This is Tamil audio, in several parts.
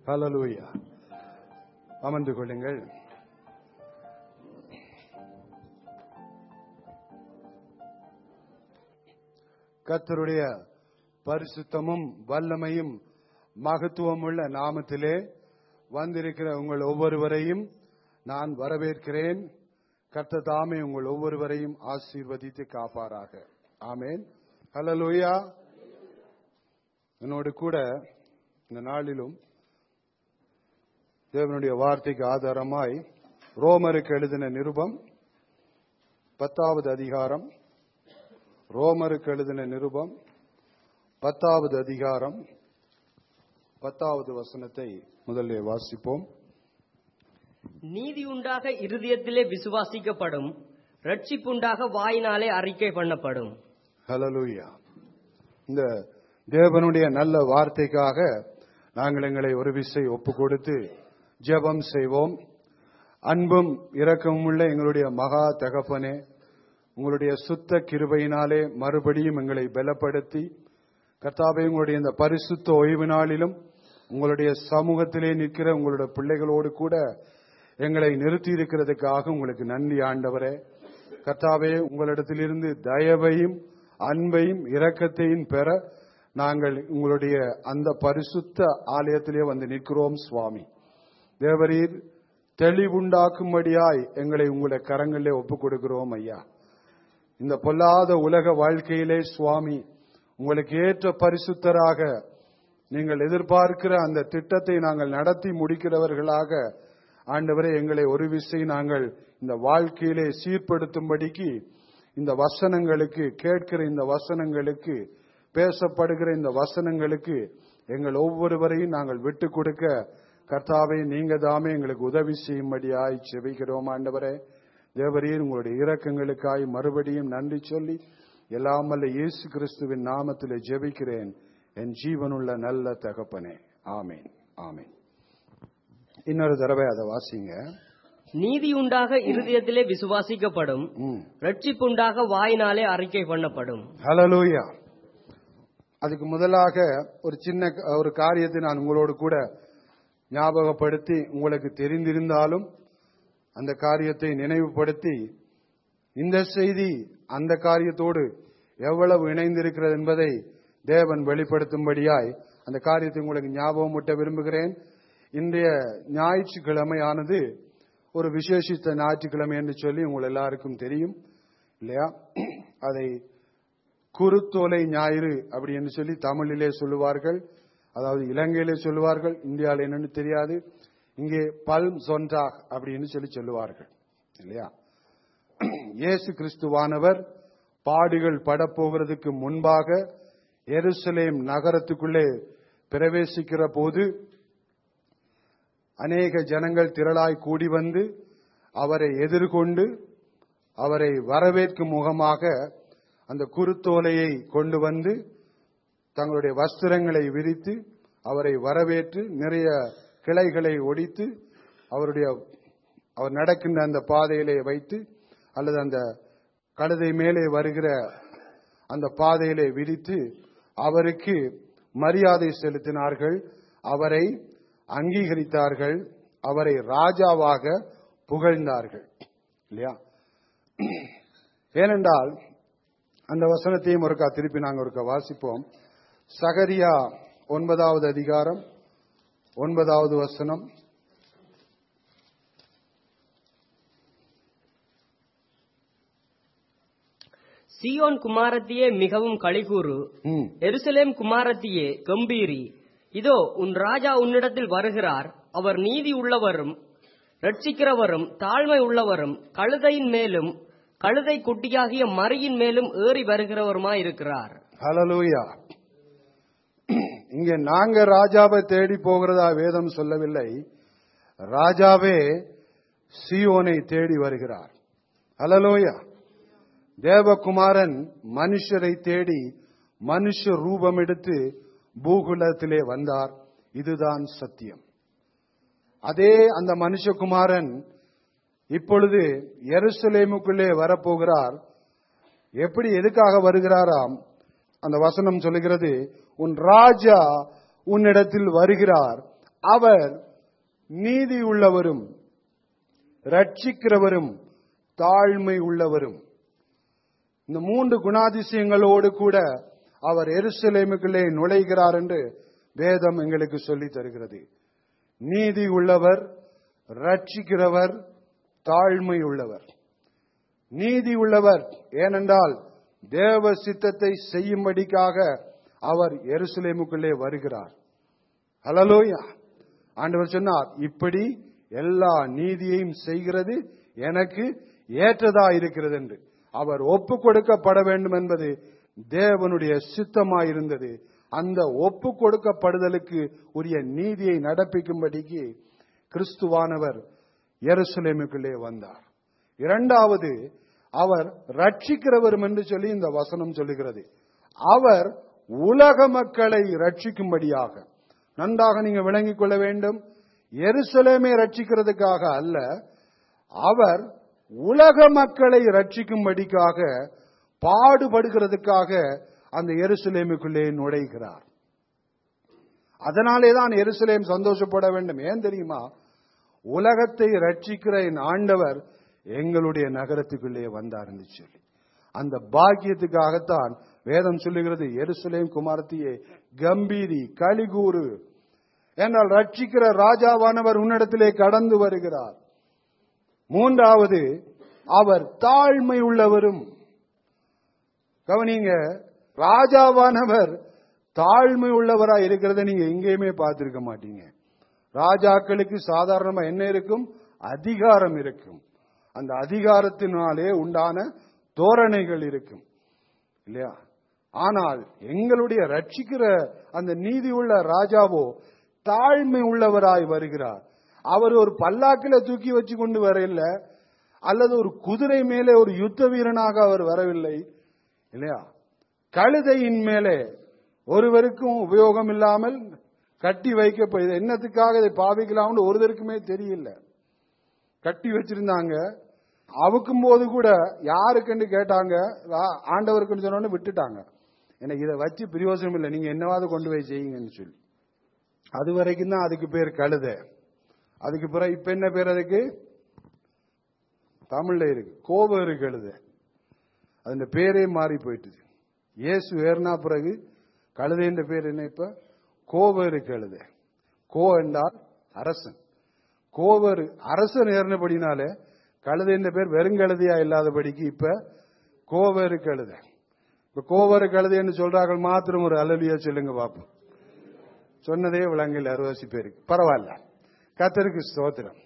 ஹalleluya அமர்ந்து கொள்ளுங்கள் கர்த்தருடைய பரிசுத்தமும் வல்லமையும் மகத்துவமுள்ள நாமத்திலே வந்திருக்கிற உங்கள் ஒவ்வொருவரையும் நான் வரவேற்கிறேன் கர்த்தர் தாமே உங்கள் ஒவ்வொருவரையும் ஆசீர்வதித்து காப்பாராக ஆமேன் ஹalleluya என்னோடு கூட இந்த நாளிலும் தேவனுடைய வார்த்தைக்கு ஆதாரமாய் ரோமருக்கு எழுதின நிருபம் பத்தாவது அதிகாரம் ரோமருக்கு எழுதின நிருபம் பத்தாவது அதிகாரம் பத்தாவது வசனத்தை முதலில் வாசிப்போம் நீதி உண்டாக இருதயத்திலே விசுவாசிக்கப்படும் ரட்சிப்புண்டாக வாயினாலே அறிக்கை பண்ணப்படும் ஹalleluya இந்த தேவனுடைய நல்ல வார்த்தைக்காக நாங்கள் எங்களை ஒரு விசை ஒப்பு கொடுத்து ஜெபம் செய்வோம் அன்பும் இரக்கமும் உள்ள எங்களுடைய மகா தகப்பனே உங்களுடைய சுத்த கிருபையினாலே மறுபடியும் எங்களை பலப்படுத்தி கர்த்தாவே உங்களுடைய இந்த பரிசுத்த ஓய்வு நாளிலும் உங்களுடைய சமூகத்திலே நிற்கிற உங்களுடைய பிள்ளைகளோடு கூட எங்களை நிறுத்தி இருக்கிறதுக்காக உங்களுக்கு நன்றி ஆண்டவரே கர்த்தாவே உங்களிடத்திலிருந்து தயவையும் அன்பையும் இரக்கத்தையும் பெற நாங்கள் உங்களுடைய அந்த பரிசுத்த ஆலயத்திலே வந்து நிற்கிறோம் சுவாமி தேவரீர் தெளிவுண்டாக்கும்படியாய் எங்களை உங்களுடைய கரங்களிலே ஒப்புக் கொடுக்கிறோம் ஐயா இந்த பொல்லாத உலக வாழ்க்கையிலே சுவாமி உங்களுக்கு ஏற்ற பரிசுத்தராக நீங்கள் எதிர்பார்க்கிற அந்த திட்டத்தை நாங்கள் நடத்தி முடிக்கிறவர்களாக ஆண்டவரே எங்களை ஒரு விசை நாங்கள் இந்த வாழ்க்கையிலே சீர்படுத்தும்படிக்கு இந்த வசனங்களுக்கு கேட்கிற இந்த வசனங்களுக்கு பேசப்படுகிற இந்த வசனங்களுக்கு எங்கள் ஒவ்வொருவரையும் நாங்கள் விட்டு கொடுக்க கர்த்தாவை நீங்க தாமே எங்களுக்கு உதவி செய்யும்படியாய் செபிக்கிறோம் ஆண்டவரே தேவரீர் உங்களுடைய இரக்கங்களுக்காய் மறுபடியும் நன்றி சொல்லி எல்லாம் வல்ல இயேசு கிறிஸ்துவின் நாமத்தில் ஜெபிக்கிறேன் என் ஜீவனுள்ள நல்ல தகப்பனே ஆமேன் ஆமேன் இன்னொரு தடவை அதை வாசிங்க நீதி உண்டாக இருதயத்திலே விசுவாசிக்கப்படும் ம் ரட்சிப்புண்டாக வாயினாலே அறிக்கை பண்ணப்படும் ஹalleluya அதுக்கு முதலாக ஒரு சின்ன ஒரு காரியத்தை நான் உங்களோடு கூட ஞாபகப்படுத்தி உங்களுக்கு தெரிந்திருந்தாலும் அந்த காரியத்தை நினைவுபடுத்தி இந்த செய்தி அந்த காரியத்தோடு எவ்வளவு இணைந்திருக்கிறது என்பதை தேவன் வெளிப்படுத்தும்படியாய் அந்த காரியத்தை உங்களுக்கு ஞாபகமூட்ட விரும்புகிறேன் இன்றைய ஞாயிற்றுக்கிழமையானது ஒரு விசேஷித்த ஞாயிற்றுக்கிழமை என்று சொல்லி உங்கள் எல்லாருக்கும் தெரியும் இல்லையா அதை குருத்தோலை ஞாயிறு அப்படி என்று சொல்லி தமிழிலே சொல்லுவார்கள் அதாவது இலங்கையிலே சொல்லுவார்கள் இந்தியாவில் என்னன்னு தெரியாது இங்கே பல்ம் சொன்றாக் அப்படின்னு சொல்லி சொல்லுவார்கள் இல்லையா இயேசு கிறிஸ்துவானவர் பாடுகள் படப்போகிறதுக்கு முன்பாக எருசலேம் நகரத்துக்குள்ளே பிரவேசிக்கிற போது அநேக ஜனங்கள் திரளாய் கூடி வந்து அவரை எதிர்கொண்டு அவரை வரவேற்கும் முகமாக அந்த குருத்தோலையை கொண்டு வந்து தங்களுடைய வஸ்திரங்களை விரித்து அவரை வரவேற்று நிறைய கிளைகளை ஒடித்து அவருடைய அவர் நடக்கின்ற அந்த பாதையிலே வைத்து அல்லது அந்த கழுதை மேலே வருகிற அந்த பாதையிலே விரித்து அவருக்கு மரியாதை செலுத்தினார்கள் அவரை அங்கீகரித்தார்கள் அவரை ராஜாவாக புகழ்ந்தார்கள் இல்லையா ஏனென்றால் அந்த வசனத்தையும் ஒருக்கா திருப்பி நாங்கள் ஒருக்கா வாசிப்போம் சகரியா ஒன்பதாவது அதிகாரம் ஒன்பதாவது வசனம் சீயோன் குமாரத்தியே மிகவும் களிகூறு ம், எருசலேம் குமாரத்தியே கம்பீரி இதோ உன் ராஜா உன்னிடத்தில் வருகிறார் அவர் நீதி உள்ளவரும் ரட்சிக்கிறவரும் தாழ்மை உள்ளவரும் கழுதையின் மேலும் கழுதை குட்டியாகிய மறியின் மேலும் ஏறி வருகிறவருமாயிருக்கிறார் ஹalleluya இங்கே நாங்க ராஜாவை தேடி போகிறதா வேதம் சொல்லவில்லை ராஜாவே சியோனை தேடி வருகிறார் ஹalleluya தேவகுமாரன் மனுஷரை தேடி மனுஷ ரூபம் எடுத்து பூகுலத்திலே வந்தார் இதுதான் சத்தியம் அதே அந்த மனுஷகுமாரன் இப்பொழுது எருசலேமுக்குள்ளே வரப்போகிறார் எப்படி எதுக்காக வருகிறாராம் அந்த வசனம் சொல்லுகிறது உன் ராஜா உன்னிடத்தில் வருகிறார் அவர் நீதி உள்ளவரும் ரட்சிக்கிறவரும் தாழ்மை உள்ளவரும் இந்த மூன்று குணாதிசயங்களோடு கூட அவர் எருசலேமுக்குள்ளே நுழைகிறார் என்று வேதம் எங்களுக்கு சொல்லி தருகிறது நீதி உள்ளவர் ரட்சிக்கிறவர் தாழ்மை உள்ளவர் நீதி உள்ளவர் ஏனென்றால் தேவ சித்தத்தை செய்யும்படிக்காக அவர் எருசலேமுக்குள்ளே வருகிறார் ஹலலோயா ஆண்டவர் சொன்னார் இப்படி எல்லா நீதியையும் செய்கிறது எனக்கு ஏற்றதா இருக்கிறது என்று அவர் ஒப்பு கொடுக்கப்பட வேண்டும் என்பது தேவனுடைய சித்தமாயிருந்தது அந்த ஒப்பு கொடுக்கப்படுதலுக்கு உரிய நீதியை நடப்பிக்கும்படிக்கு கிறிஸ்துவானவர் எருசலேமுக்குள்ளே வந்தார் இரண்டாவது அவர் ரட்சிக்கிறவரும் என்று சொல்லி இந்த வசனம் சொல்லுகிறது அவர் உலக மக்களை ரட்சிக்கும்படியாக நன்றாக நீங்க விளங்கிக் கொள்ள வேண்டும் எருசலேமை ரட்சிக்கிறதுக்காக அல்ல அவர் உலக மக்களை ரட்சிக்கும்படிக்காக பாடுபடுகிறதுக்காக அந்த எருசலேமுக்குள்ளே நுழைகிறார் அதனாலே தான் எருசலேம் சந்தோஷப்பட வேண்டும் ஏன் தெரியுமா உலகத்தை ரட்சிக்கிற என் ஆண்டவர் எங்களுடைய நகரத்துக்குள்ளே வந்தார் என்று சொல்லி அந்த பாக்கியத்துக்காகத்தான் வேதம் சொல்லுகிறது எருசலேம் குமாரத்தியே கம்பீரி கலிகூறு என்றால் ரட்சிக்கிற ராஜாவானவர் உன்னிடத்திலே கடந்து வருகிறார் மூன்றாவது அவர் தாழ்மை உள்ளவரும் கவனிங்க ராஜாவானவர் தாழ்மை உள்ளவரா இருக்கிறத நீங்க எங்கேயுமே பார்த்திருக்க மாட்டீங்க ராஜாக்களுக்கு சாதாரணமா என்ன இருக்கும் அதிகாரம் இருக்கும் அந்த அதிகாரத்தினாலே உண்டான தோரணைகள் இருக்கும் இல்லையா ஆனால் எங்களுடைய ரட்சிக்கிற அந்த நீதி உள்ள ராஜாவோ தாழ்மை உள்ளவராய் வருகிறார் அவர் ஒரு பல்லாக்கில தூக்கி வச்சு கொண்டு வரையில அல்லது ஒரு குதிரை மேலே ஒரு யுத்த வீரனாக அவர் வரவில்லை இல்லையா கழுதையின் மேலே ஒருவருக்கும் உபயோகம் இல்லாமல் கட்டி வைக்க இது என்னத்துக்காக இதை பாவிக்கலாம்னு ஒருவருக்குமே தெரியல கட்டி வச்சிருந்தாங்க அவுக்கும் போது கூட யாருக்குன்னு கேட்டாங்க ஆ- ஆண்டவருக்குன்னு சொன்னோன்னு விட்டுட்டாங்க எனக்கு இதை வச்சு பிரயோஜனம் இல்லை நீங்க என்னவாவது கொண்டு போய் செய்யுங்கன்னு சொல்லி அது வரைக்கும் தான் அதுக்கு பேர் கழுதை அதுக்கு பிறகு இப்ப என்ன பேர் அதுக்கு தமிழ்ல இருக்கு கோவேறு கழுதை அந்த பேரே மாறி போயிட்டுது இயேசு ஏறினா பிறகு கழுதைன்ற பேர் என்ன இப்ப கோவேறு கழுதை கோ என்றால் அரசன் கோவேறு அரசன் ஏறினபடினாலே கழுதைன்ற பேர் வெறுங்கழுதையா இல்லாதபடிக்கு இப்ப கோவேறு கழுதை இப்ப கோவேறு கழுதைன்னு சொல்றார்கள் மாத்திரம் ஒரு அலலியா சொல்லுங்க பாப்போம் சொன்னதே விலங்கில் அறுபது பேருக்கு பரவாயில்ல கத்தருக்கு ஸ்தோத்திரம்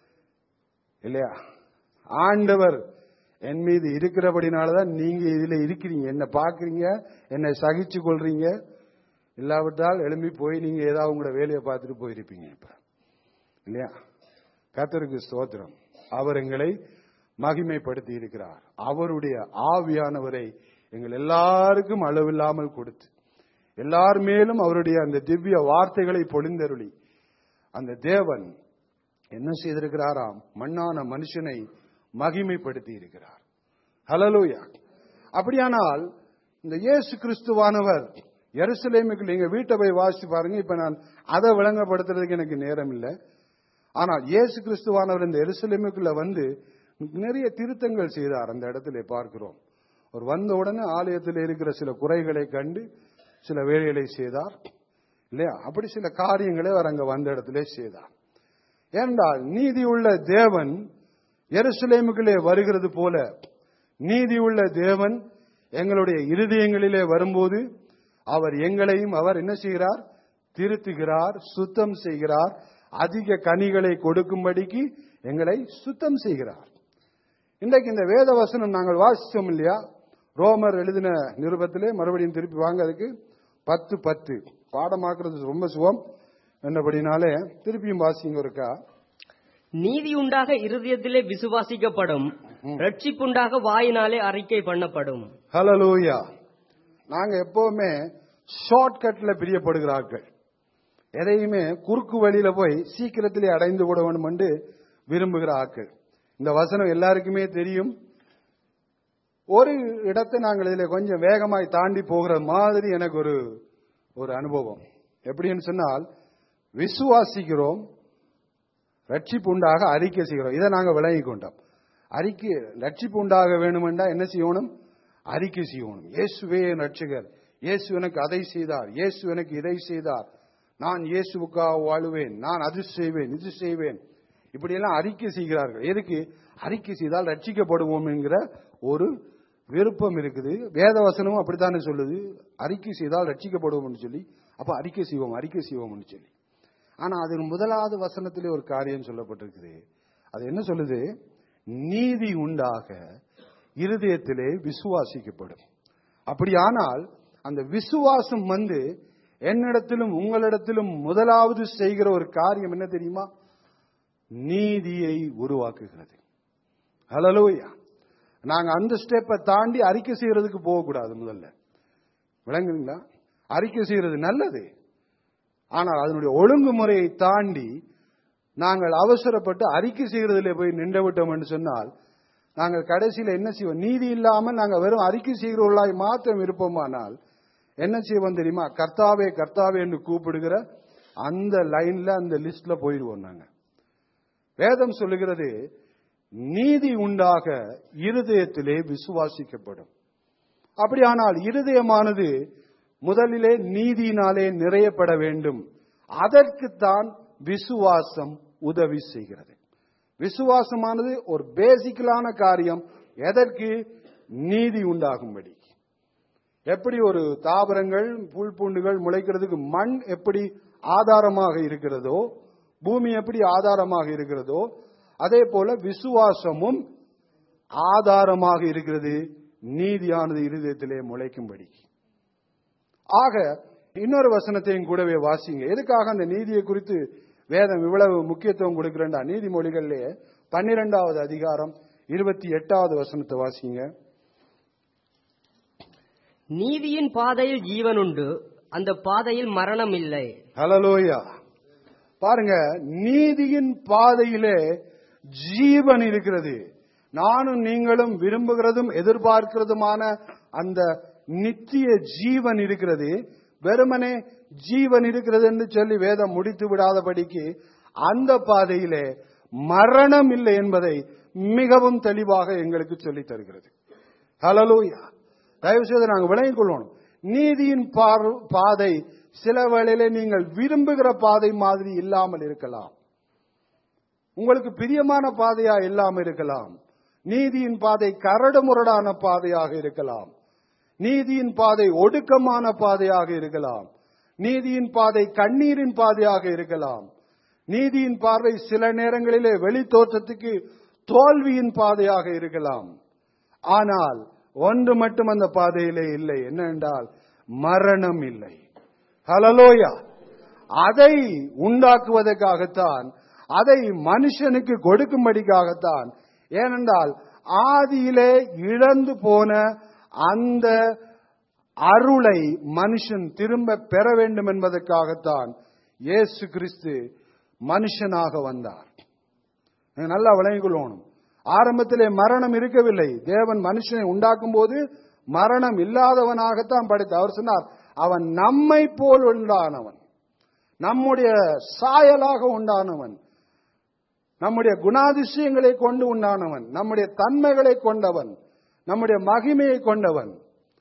இல்லையா ஆண்டவர் என் மீது இருக்கிறபடினாலதான் நீங்க இதுல இருக்கிறீங்க என்ன பாக்குறீங்க என்னை சகிச்சு கொள்றீங்க இல்லாவிட்டால் எழும்பி போய் நீங்க ஏதாவது உங்களோட வேலையை பார்த்துட்டு போயிருப்பீங்க இப்ப இல்லையா கத்தருக்கு ஸ்தோத்திரம் அவர் எங்களை மகிமைப்படுத்தி இருக்கிறார் அவருடைய ஆவியானவரை எங்கள் எல்லாருக்கும் அளவில்லாமல் கொடுத்து எல்லார் மேலும் அவருடைய அந்த திவ்ய வார்த்தைகளை பொழிந்தருளி அந்த தேவன் என்ன செய்திருக்கிறாராம் மண்ணான மனுஷனை மகிமைப்படுத்தி இருக்கிறார் ஹலலூயா அப்படியானால் இந்த இயேசு கிறிஸ்துவானவர் எருசலேமுக்கு நீங்க வீட்டை போய் வாசிச்சு பாருங்க இப்ப நான் அதை விளங்கப்படுத்துறதுக்கு எனக்கு நேரம் இல்லை ஆனால் இயேசு கிறிஸ்துவானவர் இந்த எருசலேமுக்குள்ள வந்து நிறைய திருத்தங்கள் செய்தார் அந்த இடத்துல பார்க்கிறோம் அவர் வந்த உடனே ஆலயத்தில் இருக்கிற சில குறைகளை கண்டு சில வேலைகளை செய்தார் இல்லையா அப்படி சில காரியங்களை அவர் அங்க வந்த இடத்திலே செய்தார் ஏனென்றால் நீதி உள்ள தேவன் எருசலேமுக்குள்ளே வருகிறது போல நீதி உள்ள தேவன் எங்களுடைய இருதயங்களிலே வரும்போது அவர் எங்களையும் அவர் என்ன செய்கிறார் திருத்துகிறார் சுத்தம் செய்கிறார் அதிக கனிகளை கொடுக்கும்படிக்கு எங்களை சுத்தம் செய்கிறார் இன்றைக்கு இந்த வேத வசனம் நாங்கள் வாசிச்சோம் இல்லையா ரோமர் எழுதின நிருபத்திலே மறுபடியும் திருப்பி வாங்க அதுக்கு பத்து பத்து பாடமாக்குறது ரொம்ப சுகம் என்னபடினாலே திருப்பியும் வாசிங்க இருக்கா நீதி உண்டாக இருதயத்திலே விசுவாசிக்கப்படும் ரட்சிப்புண்டாக வாயினாலே அறிக்கை பண்ணப்படும் ஹலலூயா நாங்க எப்பவுமே ஷார்ட் கட்ல பிரியப்படுகிறார்கள் எதையுமே குறுக்கு வழியில போய் சீக்கிரத்திலே அடைந்து விட வேண்டும் என்று விரும்புகிற ஆட்கள் இந்த வசனம் எல்லாருக்குமே தெரியும் ஒரு இடத்தை நாங்கள் இதில் கொஞ்சம் வேகமாய் தாண்டி போகிற மாதிரி எனக்கு ஒரு ஒரு அனுபவம் எப்படின்னு சொன்னால் விசுவாசிக்கிறோம் ரட்சிப்பு உண்டாக அறிக்கை செய்கிறோம் இதை நாங்க விளங்கி கொண்டோம் அறிக்கை ரட்சிப்பு உண்டாக வேணுமென்றா என்ன செய்யணும் அறிக்கை செய்யணும் இயேசுவே என் ரட்சகர் இயேசு எனக்கு அதை செய்தார் இயேசு எனக்கு இதை செய்தார் நான் இயேசுவுக்காக வாழுவேன் நான் அது செய்வேன் இது செய்வேன் இப்படியெல்லாம் அறிக்கை செய்கிறார்கள் எதுக்கு அறிக்கை செய்தால் ரட்சிக்கப்படுவோம் என்கிற ஒரு விருப்பம் இருக்குது வேத வசனமும் அப்படித்தானே சொல்லுது அறிக்கை செய்தால் ரட்சிக்கப்படுவோம்னு சொல்லி அப்ப அறிக்கை செய்வோம் அறிக்கை செய்வோம்னு சொல்லி ஆனா அது முதலாவது வசனத்திலே ஒரு காரியம் சொல்லப்பட்டிருக்குது அது என்ன சொல்லுது நீதி உண்டாக இருதயத்திலே விசுவாசிக்கப்படும் அப்படியானால் அந்த விசுவாசம் வந்து என்னிடத்திலும் உங்களிடத்திலும் முதலாவது செய்கிற ஒரு காரியம் என்ன தெரியுமா நீதியை உருவாக்குகிறது ஹலலோயா நாங்க அந்த ஸ்டெப்பை தாண்டி அறிக்கை செய்யறதுக்கு போகக்கூடாது முதல்ல விளங்குங்களா அறிக்கை செய்யறது நல்லது ஆனால் அதனுடைய ஒழுங்குமுறையை தாண்டி நாங்கள் அவசரப்பட்டு அறிக்கை செய்கிறதிலே போய் நின்று விட்டோம் என்று சொன்னால் நாங்கள் கடைசியில் என்ன செய்வோம் நீதி இல்லாமல் நாங்கள் வெறும் அறிக்கை செய்கிறவர்களாய் மாத்திரம் இருப்போமானால் என்ன செய்வோம் தெரியுமா கர்த்தாவே கர்த்தாவே என்று கூப்பிடுகிற அந்த லைன்ல அந்த லிஸ்ட்ல போயிடுவோம் நாங்க வேதம் சொல்லுகிறது நீதி உண்டாக இருதயத்திலே விசுவாசிக்கப்படும் அப்படியானால் இருதயமானது முதலிலே நீதியினாலே நிறையப்பட வேண்டும் அதற்குத்தான் விசுவாசம் உதவி செய்கிறது விசுவாசமானது ஒரு பேசிக்கலான காரியம் எதற்கு நீதி உண்டாகும்படி எப்படி ஒரு தாவரங்கள் புல் பூண்டுகள் முளைக்கிறதுக்கு மண் எப்படி ஆதாரமாக இருக்கிறதோ பூமி எப்படி ஆதாரமாக இருக்கிறதோ அதே போல விசுவாசமும் ஆதாரமாக இருக்கிறது நீதியானது இருதயத்திலே முளைக்கும்படி ஆக இன்னொரு வசனத்தையும் கூடவே வாசிங்க எதுக்காக அந்த நீதியை குறித்து வேதம் இவ்வளவு முக்கியத்துவம் கொடுக்கிறேன்டா நீதிமொழிகளிலே பன்னிரெண்டாவது அதிகாரம் இருபத்தி எட்டாவது வசனத்தை வாசிங்க நீதியின் பாதையில் ஜீவன் உண்டு அந்த பாதையில் மரணம் இல்லை ஹலலோயா பாருங்க நீதியின் பாதையிலே ஜீவன் இருக்கிறது நானும் நீங்களும் விரும்புகிறதும் எதிர்பார்க்கிறதுமான அந்த நித்திய ஜீவன் இருக்கிறது வெறுமனே ஜீவன் இருக்கிறது என்று சொல்லி வேதம் முடித்து விடாதபடிக்கு அந்த பாதையிலே மரணம் இல்லை என்பதை மிகவும் தெளிவாக எங்களுக்கு சொல்லித் தருகிறது ஹலலூயா தயவு செய்து நாங்கள் விளங்கிக் கொள்ளணும் நீதியின் பார்- பாதை சில வேளையிலே நீங்கள் விரும்புகிற பாதை மாதிரி இல்லாமல் இருக்கலாம் உங்களுக்கு பிரியமான பாதையா இல்லாமல் இருக்கலாம் நீதியின் பாதை கரடுமுரடான பாதையாக இருக்கலாம் நீதியின் பாதை ஒடுக்கமான பாதையாக இருக்கலாம் நீதியின் பாதை கண்ணீரின் பாதையாக இருக்கலாம் நீதியின் பார்வை சில நேரங்களிலே வெளி தோற்றத்துக்கு தோல்வியின் பாதையாக இருக்கலாம் ஆனால் ஒன்று மட்டும் அந்த பாதையிலே இல்லை என்ன என்றால் மரணம் இல்லை ஹலலோயா அதை உண்டாக்குவதற்காகத்தான் அதை மனுஷனுக்கு கொடுக்கும்படிக்காகத்தான் ஏனென்றால் ஆதியிலே இழந்து போன அந்த அருளை மனுஷன் திரும்ப பெற வேண்டும் என்பதற்காகத்தான் இயேசு கிறிஸ்து மனுஷனாக வந்தார் நீங்க நல்லா விளங்கிக் கொள்ளணும் ஆரம்பத்திலே மரணம் இருக்கவில்லை தேவன் மனுஷனை உண்டாக்கும் போது மரணம் இல்லாதவனாகத்தான் படைத்தார் அவர் சொன்னார் அவன் நம்மை போல் உண்டானவன் நம்முடைய சாயலாக உண்டானவன் நம்முடைய குணாதிசயங்களை கொண்டு உண்டானவன் நம்முடைய தன்மைகளை கொண்டவன் நம்முடைய மகிமையை கொண்டவன்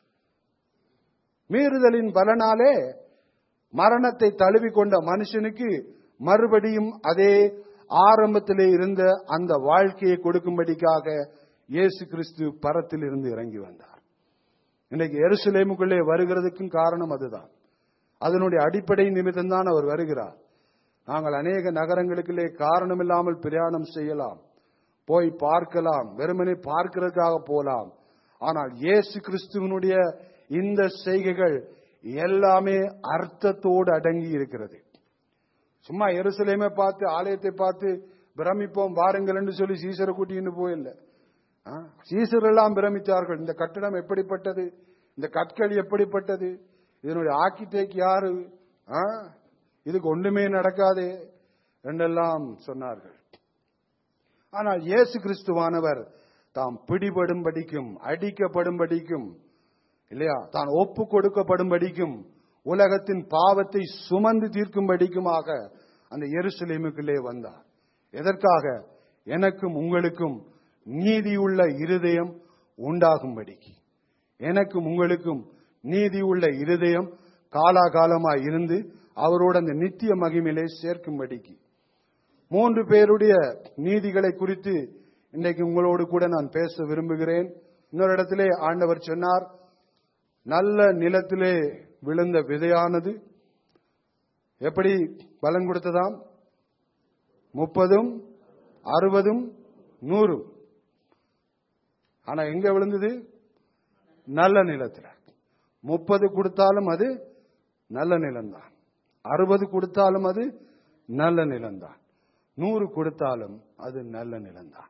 மீறுதலின் பலனாலே மரணத்தை தழுவிக்கொண்ட மனுஷனுக்கு மறுபடியும் அதே ஆரம்பத்திலே இருந்த அந்த வாழ்க்கையை கொடுக்கும்படிக்காக இயேசு கிறிஸ்து பரத்தில் இருந்து இறங்கி வந்தார் இன்னைக்கு எருசலேமுக்குள்ளே வருகிறதுக்கும் காரணம் அதுதான் அதனுடைய அடிப்படை நிமித்தம் தான் அவர் வருகிறார் நாங்கள் அநேக நகரங்களுக்குள்ளே காரணம் இல்லாமல் பிரயாணம் செய்யலாம் போய் பார்க்கலாம் வெறுமனே பார்க்கிறதுக்காக போலாம் ஆனால் இயேசு கிறிஸ்துவனுடைய இந்த செய்கைகள் எல்லாமே அர்த்தத்தோடு அடங்கி இருக்கிறது சும்மா எருசலேமை பார்த்து ஆலயத்தை பார்த்து பிரமிப்போம் வாருங்கள் என்று சொல்லி சீசரை கூட்டின்னு போயில்லை ஆ, சீசர் எல்லாம் பிரமித்தார்கள் இந்த கட்டடம் எப்படிப்பட்டது இந்த கற்கள் எப்படிப்பட்டது இதனுடைய ஆக்கிட்டேக் யாரு ஆ, இதுக்கு ஒன்றுமே நடக்காதே என்றெல்லாம் சொன்னார்கள் ஆனால் இயேசு கிறிஸ்துவானவர் தாம் பிடிபடும்படிக்கும் அடிக்கப்படும்படிக்கும் இல்லையா தான் ஒப்பு கொடுக்கப்படும்படிக்கும் உலகத்தின் பாவத்தை சுமந்து தீர்க்கும்படிக்குமாக அந்த எருசலேமுக்குள்ளே வந்தார் எதற்காக எனக்கும் உங்களுக்கும் நீதியுள்ள இருதயம் உண்டாகும்படிக்கு எனக்கும் உங்களுக்கும் நீதியுள்ள இருதயம் காலாகாலமாய் இருந்து அவரோடு அந்த நித்திய மகிமையிலே சேர்க்கும்படிக்கு மூன்று பேருடைய நீதிகளை குறித்து இன்றைக்கு உங்களோடு கூட நான் பேச விரும்புகிறேன் இன்னொரு இடத்திலே ஆண்டவர் சொன்னார் நல்ல நிலத்திலே விழுந்த விதையானது எப்படி பலன் கொடுத்ததாம் முப்பதும் அறுபதும் நூறும் ஆனா எங்க விழுந்தது நல்ல நிலத்துல முப்பது கொடுத்தாலும் அது நல்ல நிலம்தான் அறுபது கொடுத்தாலும் அது நல்ல நிலம்தான் நூறு கொடுத்தாலும் அது நல்ல நிலம்தான்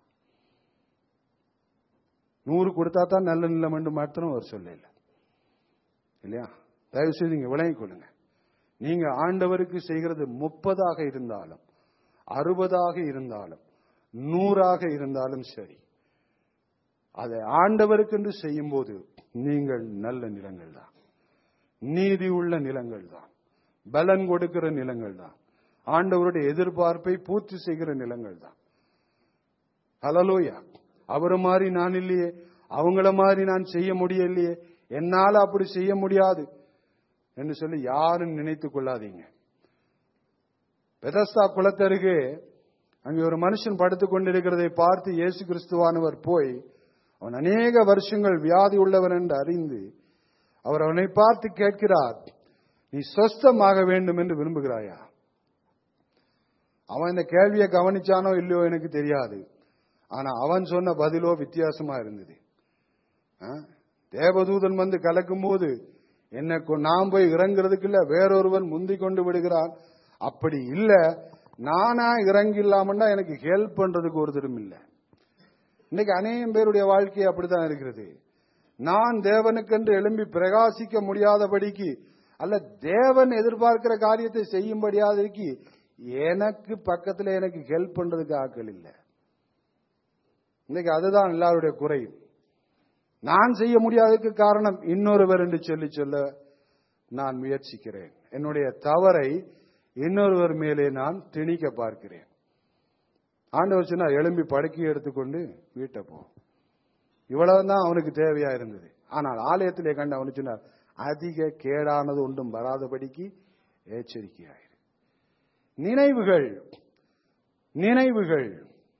நூறு கொடுத்தா தான் நல்ல நிலம் என்று மாத்திரம் அவர் சொல்லல இல்லையா தயவு செய்து நீங்க விளங்கிக் கொள்ளுங்க நீங்க ஆண்டவருக்கு செய்கிறது முப்பதாக இருந்தாலும் அறுபதாக இருந்தாலும் நூறாக இருந்தாலும் சரி அதை ஆண்டவருக்கு என்று செய்யும் போது நீங்கள் நல்ல நிலங்கள் தான் நீதி உள்ள நிலங்கள் தான் பலன் கொடுக்கிற நிலங்கள் தான் ஆண்டவருடைய எதிர்பார்ப்பை பூர்த்தி செய்கிற நிலங்கள் தான் ஹலலோயா அவரை மாதிரி நான் இல்லையே அவங்கள மாதிரி நான் செய்ய முடியலையே என்னால அப்படி செய்ய முடியாது என்று சொல்லி யாரும் நினைத்துக் கொள்ளாதீங்க பெதஸ்தா குளத்தருகே அங்கே ஒரு மனுஷன் படுத்துக் கொண்டிருக்கிறதை பார்த்து இயேசு கிறிஸ்துவானவர் போய் அவன் அநேக வருஷங்கள் வியாதி உள்ளவன் என்று அறிந்து அவர் அவனை பார்த்து கேட்கிறார் நீ சொஸ்தமாக வேண்டும் என்று விரும்புகிறாயா அவன் இந்த கேள்வியை கவனிச்சானோ இல்லையோ எனக்கு தெரியாது ஆனா அவன் சொன்ன பதிலோ வித்தியாசமா இருந்தது ஆ? தேவதூதன் வந்து கலக்கும் போது என்ன கொ- நான் போய் இறங்குறதுக்கு இல்ல வேறொருவன் முந்தி கொண்டு விடுகிறான் அப்படி இல்ல நானா இறங்கி இல்லாமன்னா எனக்கு ஹெல்ப் பண்றதுக்கு ஒருத்தரும் இல்ல இன்னைக்கு அநேகம் பேருடைய வாழ்க்கை அப்படித்தான் இருக்கிறது நான் தேவனுக்கென்று எழும்பி பிரகாசிக்க முடியாதபடிக்கு அல்ல தேவன் எதிர்பார்க்கிற காரியத்தை செய்யும்படியாதபடிக்கு எனக்கு பக்கத்துல எனக்கு ஹெல்ப் பண்றதுக்கு ஆட்கள் இல்லை இன்னைக்கு அதுதான் எல்லாருடைய குறை நான் செய்ய முடியாததுக்கு காரணம் இன்னொருவர் என்று சொல்லி சொல்ல நான் முயற்சிக்கிறேன் என்னுடைய தவறை இன்னொருவர் மேலே நான் திணிக்க பார்க்கிறேன் ஆண்டவர் சொன்னா எழும்பி படுக்கையை எடுத்துக்கொண்டு வீட்டை போ இவ்வளவுதான் அவனுக்கு தேவையா இருந்தது ஆனால் ஆலயத்திலே கண்டு அவனுக்கு சொன்னார் அதிக கேடானது ஒன்றும் வராதபடிக்கு எச்சரிக்கையாயிரு நினைவுகள் நினைவுகள்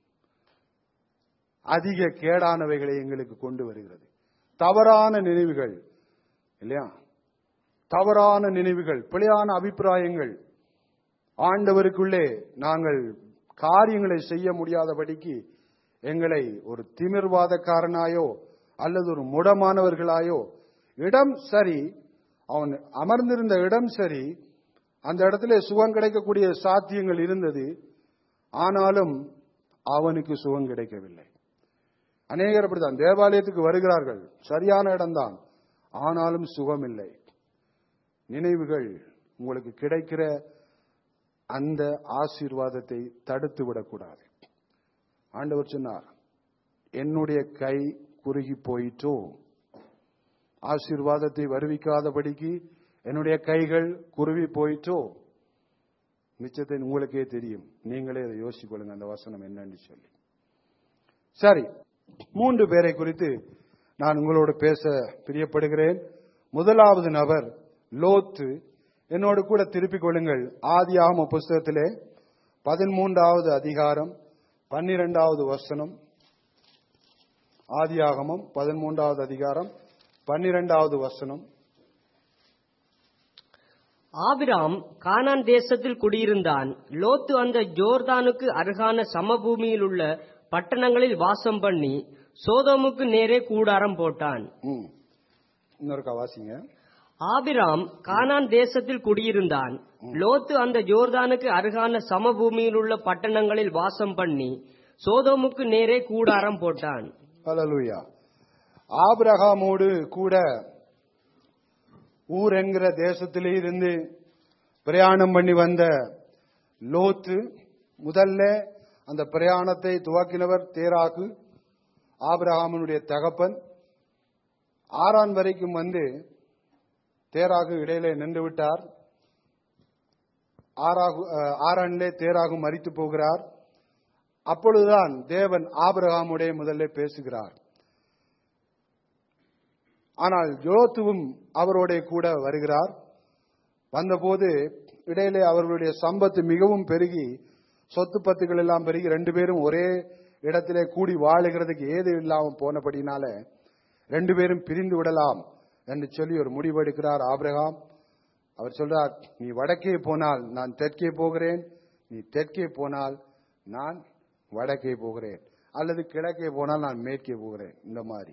அதிக கேடானவைகளை எங்களுக்கு கொண்டு வருகிறது தவறான நினைவுகள் இல்லையா தவறான நினைவுகள் பிழையான அபிப்பிராயங்கள் ஆண்டவருக்குள்ளே நாங்கள் காரியங்களை செய்ய முடியாதபடிக்கு எங்களை ஒரு திமிர்வாதக்காரனாயோ அல்லது ஒரு முடமானவர்களாயோ இடம் சரி அவன் அமர்ந்திருந்த இடம் சரி அந்த இடத்துல சுகம் கிடைக்கக்கூடிய சாத்தியங்கள் இருந்தது ஆனாலும் அவனுக்கு சுகம் கிடைக்கவில்லை அநேகர் அப்படித்தான் தேவாலயத்துக்கு வருகிறார்கள் சரியான இடம்தான் ஆனாலும் சுகம் இல்லை நினைவுகள் உங்களுக்கு கிடைக்கிற அந்த ஆசீர்வாதத்தை தடுத்து விடக்கூடாது ஆண்டவர் சொன்னார் என்னுடைய கை குறுகி போயிற்றோ ஆசீர்வாதத்தை வருவிக்காதபடிக்கு என்னுடைய கைகள் குருவி போயிற்றோ மிச்சத்தை உங்களுக்கே தெரியும் நீங்களே அதை யோசிக்கொள்ளுங்க அந்த வசனம் என்னன்னு சொல்லி சரி மூன்று பேரை குறித்து நான் உங்களோடு பேச பிரியப்படுகிறேன் முதலாவது நபர் லோத்து என்னோடு கூட திருப்பிக் கொள்ளுங்கள் ஆதியாகம புஸ்தகத்திலே பதிமூன்றாவது அதிகாரம் பன்னிரெண்டாவது வசனம் ஆதியாகமம் பதிமூன்றாவது அதிகாரம் பன்னிரெண்டாவது வசனம் ஆபிராம் கானான் தேசத்தில் குடியிருந்தான் லோத்து அந்த ஜோர்தானுக்கு அருகான சமபூமியில் உள்ள பட்டணங்களில் வாசம் பண்ணி சோதோமுக்கு நேரே கூடாரம் போட்டான் ம். இன்னொருக்கா வாசிங்க ஆபிராம் கானான் தேசத்தில் குடியிருந்தான் லோத்து அந்த ஜோர்தானுக்கு அருகான சமபூமியில் உள்ள பட்டணங்களில் வாசம் பண்ணி சோதோமுக்கு நேரே கூடாரம் போட்டான் ஹalleluya ஆபிரகாமோடு கூட ஊர் என்கிற தேசத்திலே இருந்து பிரயாணம் பண்ணி வந்த லோத்து முதல்ல அந்த பிரயாணத்தை துவக்கினவர் தேராகு ஆபிரகாமனுடைய தகப்பன் ஆறான் வரைக்கும் வந்து தேராகு இடையிலே நின்று விட்டார் ஆறாகு அஹ், ஆறானிலே தேராகும் மரித்து போகிறார் அப்பொழுதுதான் தேவன் ஆபிரகாமுடைய முதல்ல பேசுகிறார் ஆனால் யோத்துவும் அவரோட கூட வருகிறார் வந்தபோது இடையிலே அவர்களுடைய சம்பத்து மிகவும் பெருகி சொத்து பத்துகள் எல்லாம் பெருகி ரெண்டு பேரும் ஒரே இடத்திலே கூடி வாழுகிறதுக்கு ஏது இல்லாம போனபடினால ரெண்டு பேரும் பிரிந்து விடலாம் என்று சொல்லி ஒரு முடிவு எடுக்கிறார் ஆபிரகாம் அவர் சொல்றார் நீ வடக்கே போனால் நான் தெற்கே போகிறேன் நீ தெற்கே போனால் நான் வடக்கே போகிறேன் அல்லது கிழக்கே போனால் நான் மேற்கே போகிறேன் இந்த மாதிரி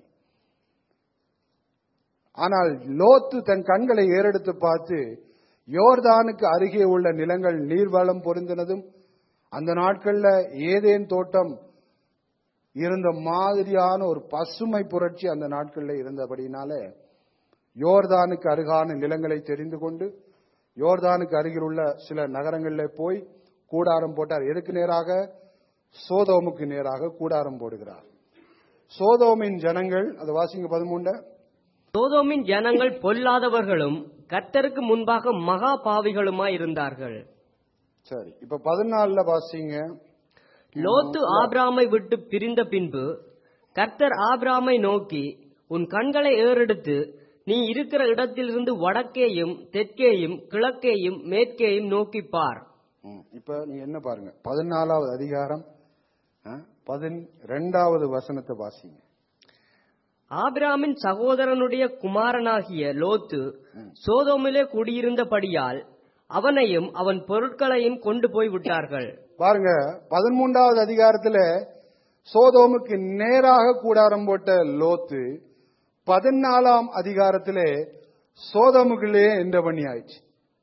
ஆனால் லோத்து தன் கண்களை ஏறெடுத்து பார்த்து யோர்தானுக்கு அருகே உள்ள நிலங்கள் நீர்வளம் பொருந்தினதும் அந்த நாட்கள்ல ஏதேன் தோட்டம் இருந்த மாதிரியான ஒரு பசுமை புரட்சி அந்த நாட்கள்ல இருந்தபடினால யோர்தானுக்கு அருகான நிலங்களை தெரிந்து கொண்டு யோர்தானுக்கு அருகில் உள்ள சில நகரங்களில் போய் கூடாரம் போட்டார் எதுக்கு நேராக சோதோமுக்கு நேராக கூடாரம் போடுகிறார் சோதோமின் ஜனங்கள் அது வாசிங்க பதிமூண்ட சோதோமின் ஜனங்கள் பொல்லாதவர்களும் கர்த்தருக்கு முன்பாக மகா பாவிகளுமாய் இருந்தார்கள் சரி இப்ப பதினாலுல வாசிங்க லோத்து ஆபிராமை விட்டு பிரிந்த பின்பு கர்த்தர் ஆபிராமை நோக்கி உன் கண்களை ஏறெடுத்து நீ இருக்கிற இடத்திலிருந்து வடக்கேயும் தெற்கேயும் கிழக்கேயும் மேற்கேயும் நோக்கி பார் ம், இப்ப நீங்க என்ன பாருங்க பதினாலாவது அதிகாரம் பதிரெண்டாவது வசனத்தை வாசிங்க ஆபிராமின் சகோதரனுடைய குமாரனாகிய லோத்து சோதோமிலே குடியிருந்தபடியால் அவனையும் அவன் பொருட்களையும் கொண்டு போய் விட்டார்கள் பாருங்க பதிமூன்றாவது அதிகாரத்துல சோதோமுக்கு நேராக கூடாரம் போட்ட லோத்து பதினாலாம் அதிகாரத்திலே சோதோமுக்குள்ளே என்ற பண்ணி ஆயிடுச்சு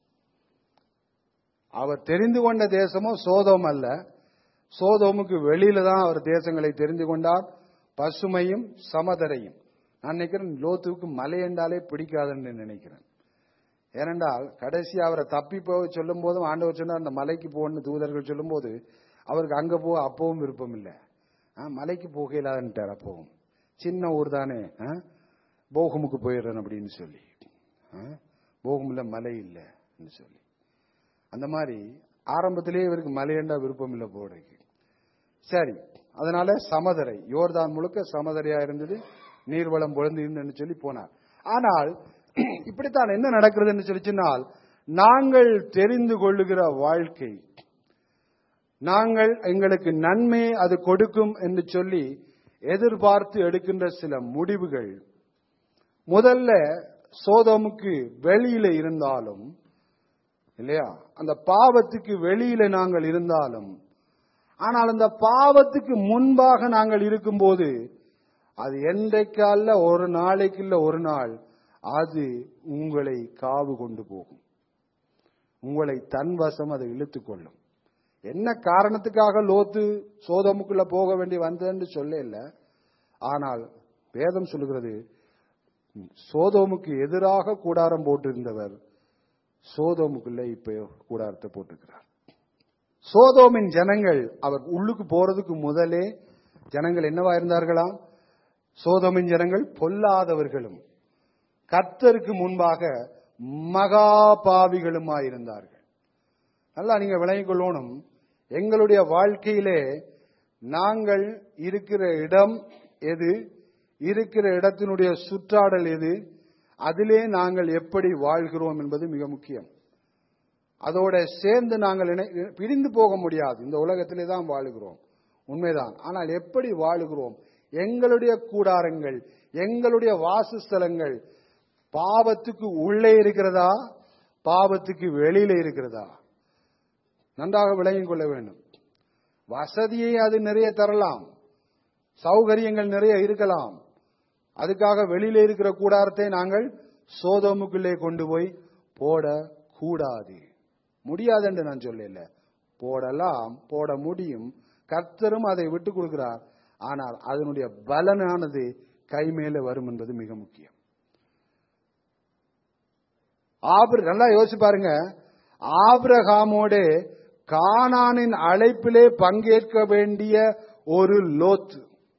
அவர் தெரிந்து கொண்ட தேசமும் சோதோம் அல்ல சோதோமுக்கு வெளியில தான் அவர் தேசங்களை தெரிந்து கொண்டார் பசுமையும் சமதரையும் நான் நினைக்கிறேன் லோத்துவுக்கு மலை என்றாலே பிடிக்காதுன்னு நினைக்கிறேன் ஏனென்றால் கடைசி அவரை தப்பி போக சொல்லும் போதும் ஆண்டவர் சொன்னார் அந்த மலைக்கு போன்னு தூதர்கள் சொல்லும்போது அவருக்கு அங்க போக அப்பவும் விருப்பம் இல்லை ஆ, மலைக்கு போக இல்லாதன்ட்டார் அப்பவும் சின்ன ஊர் தானே ஆ, போகமுக்கு போயிடுறேன் அப்படின்னு சொல்லி ஆ, போகமுல மலை இல்லைன்னு சொல்லி அந்த மாதிரி ஆரம்பத்திலேயே இவருக்கு மலையண்டா விருப்பம் இல்லை போடுறதுக்கு சரி அதனால சமதரை யோர்தான் முழுக்க சமதரையா இருந்தது நீர்வளம் பொழுந்து சொல்லி போனார் ஆனால் இப்படித்தான் என்ன நடக்கிறதுன்னு சொல்லி சொன்னால் நாங்கள் தெரிந்து கொள்ளுகிற வாழ்க்கை நாங்கள் எங்களுக்கு நன்மை அது கொடுக்கும் என்று சொல்லி எதிர்பார்த்து எடுக்கின்ற சில முடிவுகள் முதல்ல சோதோமுக்கு வெளியில இருந்தாலும் இல்லையா அந்த பாவத்துக்கு வெளியில நாங்கள் இருந்தாலும் ஆனால் அந்த பாவத்துக்கு முன்பாக நாங்கள் இருக்கும்போது அது என்றைக்கு அல்ல ஒரு நாளைக்கு இல்ல ஒரு நாள் அது உங்களை காவு கொண்டு போகும் உங்களை தன் வசம் அதை இழுத்துக் கொள்ளும் என்ன காரணத்துக்காக லோத்து சோதமுக்குள்ள போக வேண்டி வந்ததுன்னு சொல்ல இல்ல ஆனால் வேதம் சொல்லுகிறது சோதோமுக்கு எதிராக கூடாரம் போட்டிருந்தவர் சோதோமுக்குள்ள இப்ப கூடாரத்தை போட்டிருக்கிறார் சோதோமின் ஜனங்கள் அவர் உள்ளுக்கு போறதுக்கு முதலே ஜனங்கள் என்னவா இருந்தார்களாம் சோதோமின் ஜனங்கள் பொல்லாதவர்களும் கர்த்தருக்கு முன்பாக மகா பாவிகளுமாயிருந்தார்கள் நல்லா நீங்க விளங்கிக் கொள்ளணும் எங்களுடைய வாழ்க்கையிலே நாங்கள் இருக்கிற இடம் எது இருக்கிற இடத்தினுடைய சுற்றாடல் எது அதிலே நாங்கள் எப்படி வாழ்கிறோம் என்பது மிக முக்கியம் அதோட சேர்ந்து நாங்கள் இணை- பிரிந்து போக முடியாது இந்த உலகத்திலே தான் வாழுகிறோம் உண்மைதான் ஆனால் எப்படி வாழுகிறோம் எங்களுடைய கூடாரங்கள் எங்களுடைய வாசஸ்தலங்கள் பாவத்துக்கு உள்ளே இருக்கிறதா பாவத்துக்கு வெளியில இருக்கிறதா நன்றாக விளங்கிக் கொள்ள வேண்டும் வசதியை அது நிறைய தரலாம் சௌகரியங்கள் நிறைய இருக்கலாம் அதுக்காக வெளியில இருக்கிற கூடாரத்தை நாங்கள் சோதோமுக்குள்ளே கொண்டு போய் போட கூடாது முடியாது என்று நான் சொல்லல போடலாம் போட முடியும் கர்த்தரும் அதை விட்டு கொடுக்கிறார் ஆனால் அதனுடைய பலனானது கை மேல வரும் என்பது மிக முக்கியம் ஆபிர நல்லா யோசிச்சு பாருங்க ஆபிரகாமோட கானானின் அழைப்பிலே பங்கேற்க வேண்டிய ஒரு லோத்து